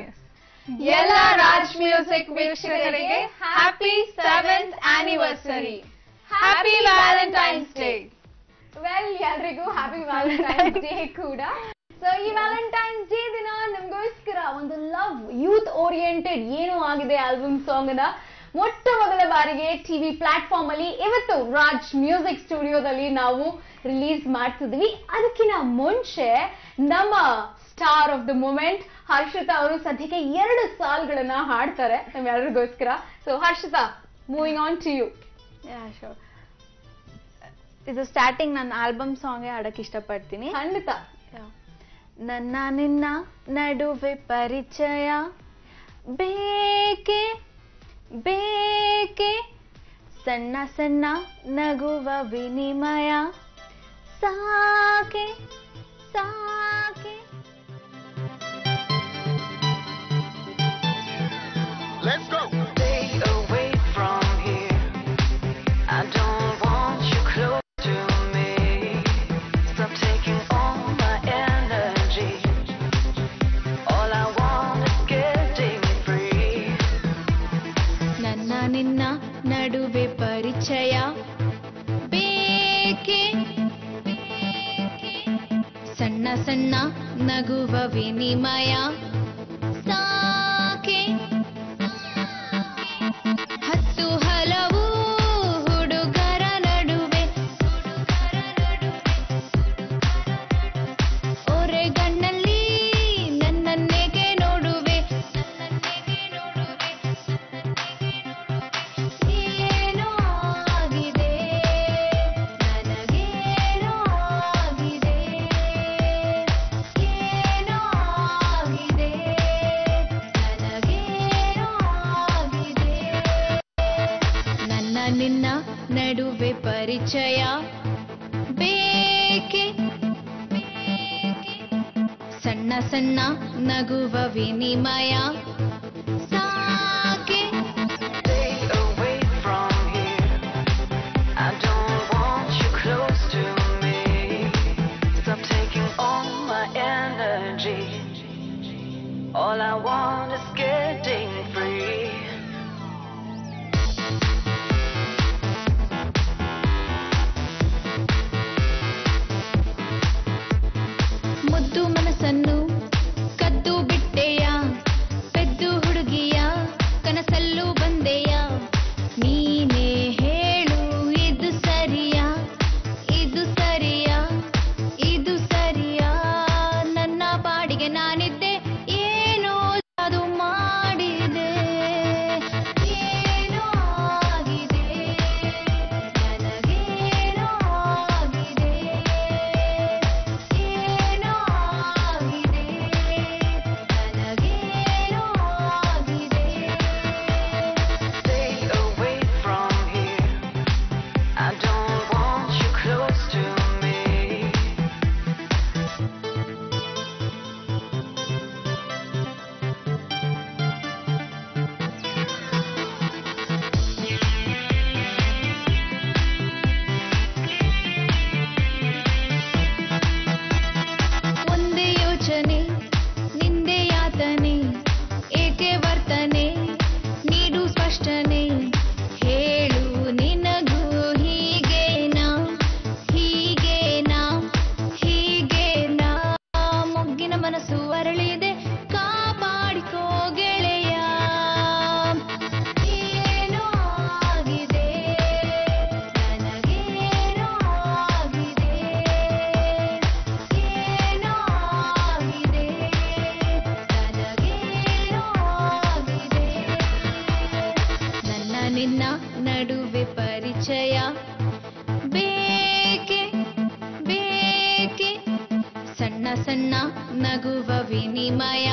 ಎಲ್ಲ ರಾಜ್ ಮ್ಯೂಸಿಕ್ ವೀಕ್ಷಕರಿಗೆ happy seventh anniversary happy Valentine's day well ಎಲ್ರಿಗೂ ಹ್ಯಾಪಿ ವ್ಯಾಲೆಂಟೈನ್ಸ್ ಡೇ ಕೂಡ ಸೊ ಈ ವ್ಯಾಲೆಂಟೈನ್ಸ್ ಡೇ ದಿನ ನಮಗೋಸ್ಕರ ಒಂದು ಲವ್ ಯೂತ್ ಓರಿಯೆಂಟೆಡ್ ಏನು ಆಗಿದೆ ಆಲ್ಬಮ್ ಸಾಂಗ್ ನ ಮೊಟ್ಟ ಮೊದಲ ಬಾರಿಗೆ ಟಿವಿ ಪ್ಲಾಟ್ಫಾರ್ಮ್ ಅಲ್ಲಿ ಇವತ್ತು ರಾಜ್ ಮ್ಯೂಸಿಕ್ ಸ್ಟುಡಿಯೋದಲ್ಲಿ ನಾವು ರಿಲೀಸ್ ಮಾಡ್ತಿದ್ವಿ ಅದಕ್ಕಿಂತ ಮುಂಚೆ ನಮ್ಮ star of the moment Harshitha ಅವರು ಸದ್ಯಕ್ಕೆ ಎರಡು ಸಾಲ್ಗಳನ್ನ ಹಾಡ್ತಾರೆ ನಮ್ಮೆಲ್ಲರಿಗೋಸ್ಕರ so Harshitha moving on to you ಇದು ಸ್ಟಾರ್ಟಿಂಗ್ ನನ್ನ ಆಲ್ಬಮ್ ಸಾಂಗ್ ಹಾಡಕ್ ಇಷ್ಟಪಡ್ತೀನಿ ಖಂಡಿತ ನನ್ನ ನಿನ್ನ ನಡುವೆ ಪರಿಚಯ ಬೇಕೆ ಬೇಕೆ ಸಣ್ಣ ಸಣ್ಣ ನಗುವ ವಿನಿಮಯ ಸಾಕೆ ಸಾಕೆ Let's go. Stay away from here. I don't want you close to me. Stop taking all my energy. All I want is getting free. ನನ್ನ ನಿನ್ನ ನಡುವೆ ಪರಿಚಯ ಬೇಕೆ ಸಣ್ಣ ಸಣ್ಣ ನಗುವ ವಿನಿಮಯ ಸಾಕೆ ಹತ್ತು ಹಲವು ಹುಡುಗರ ನಡುವೆ ಒರೆಗಣ್ಣಲ್ಲಿ ನನ್ನನ್ನೇಗೆ ನೋಡುವೆ ಏನೋ ಆಗಿದೆ ನನಗೇನೋ ಆಗಿದೆ ಏನೋ ಆಗಿದೆ ನನಗೇನೋ ಆಗಿದೆ ನನ್ನ ನಿನ್ನ ನಡುವೆ ಪರಿಚಯ ಬೇಕೆ ಸಣ್ಣ ಸಣ್ಣ ನಗುವ ವಿನಿಮಯ ಸಾಕೆ Stay away from here. I don't want you close to me. Stop taking all my energy. All I want is getting free. ಮುದ್ದು ಮನಸ್ಸನ್ನು ಕದ್ದು ಬಿಟ್ಟೆಯ ಪೆದ್ದು ಹುಡುಗಿಯ ಕನಸಲ್ಲೂ ಬಂದೆಯ ನೀನೇ ಹೇಳು ಇದು ಸರಿಯಾ ಇದು ಸರಿಯಾ ಇದು ಸರಿಯಾ ನನ್ನ ಪಾಡಿಗೆ ನಾನಿದ್ದೆ ಏನೋ ಅದು ಮಾಡಿದೆ ಏನೋ ಆಗಿದೆ ನನಗೇನೋ ಆಗಿದೆ ಏನೋ ಆಗಿದೆ ನನಗೇನೋ ಆಗಿದೆ Stay away from here. I don't want you close to me. ನಗುವ ವಿನಿಮಯ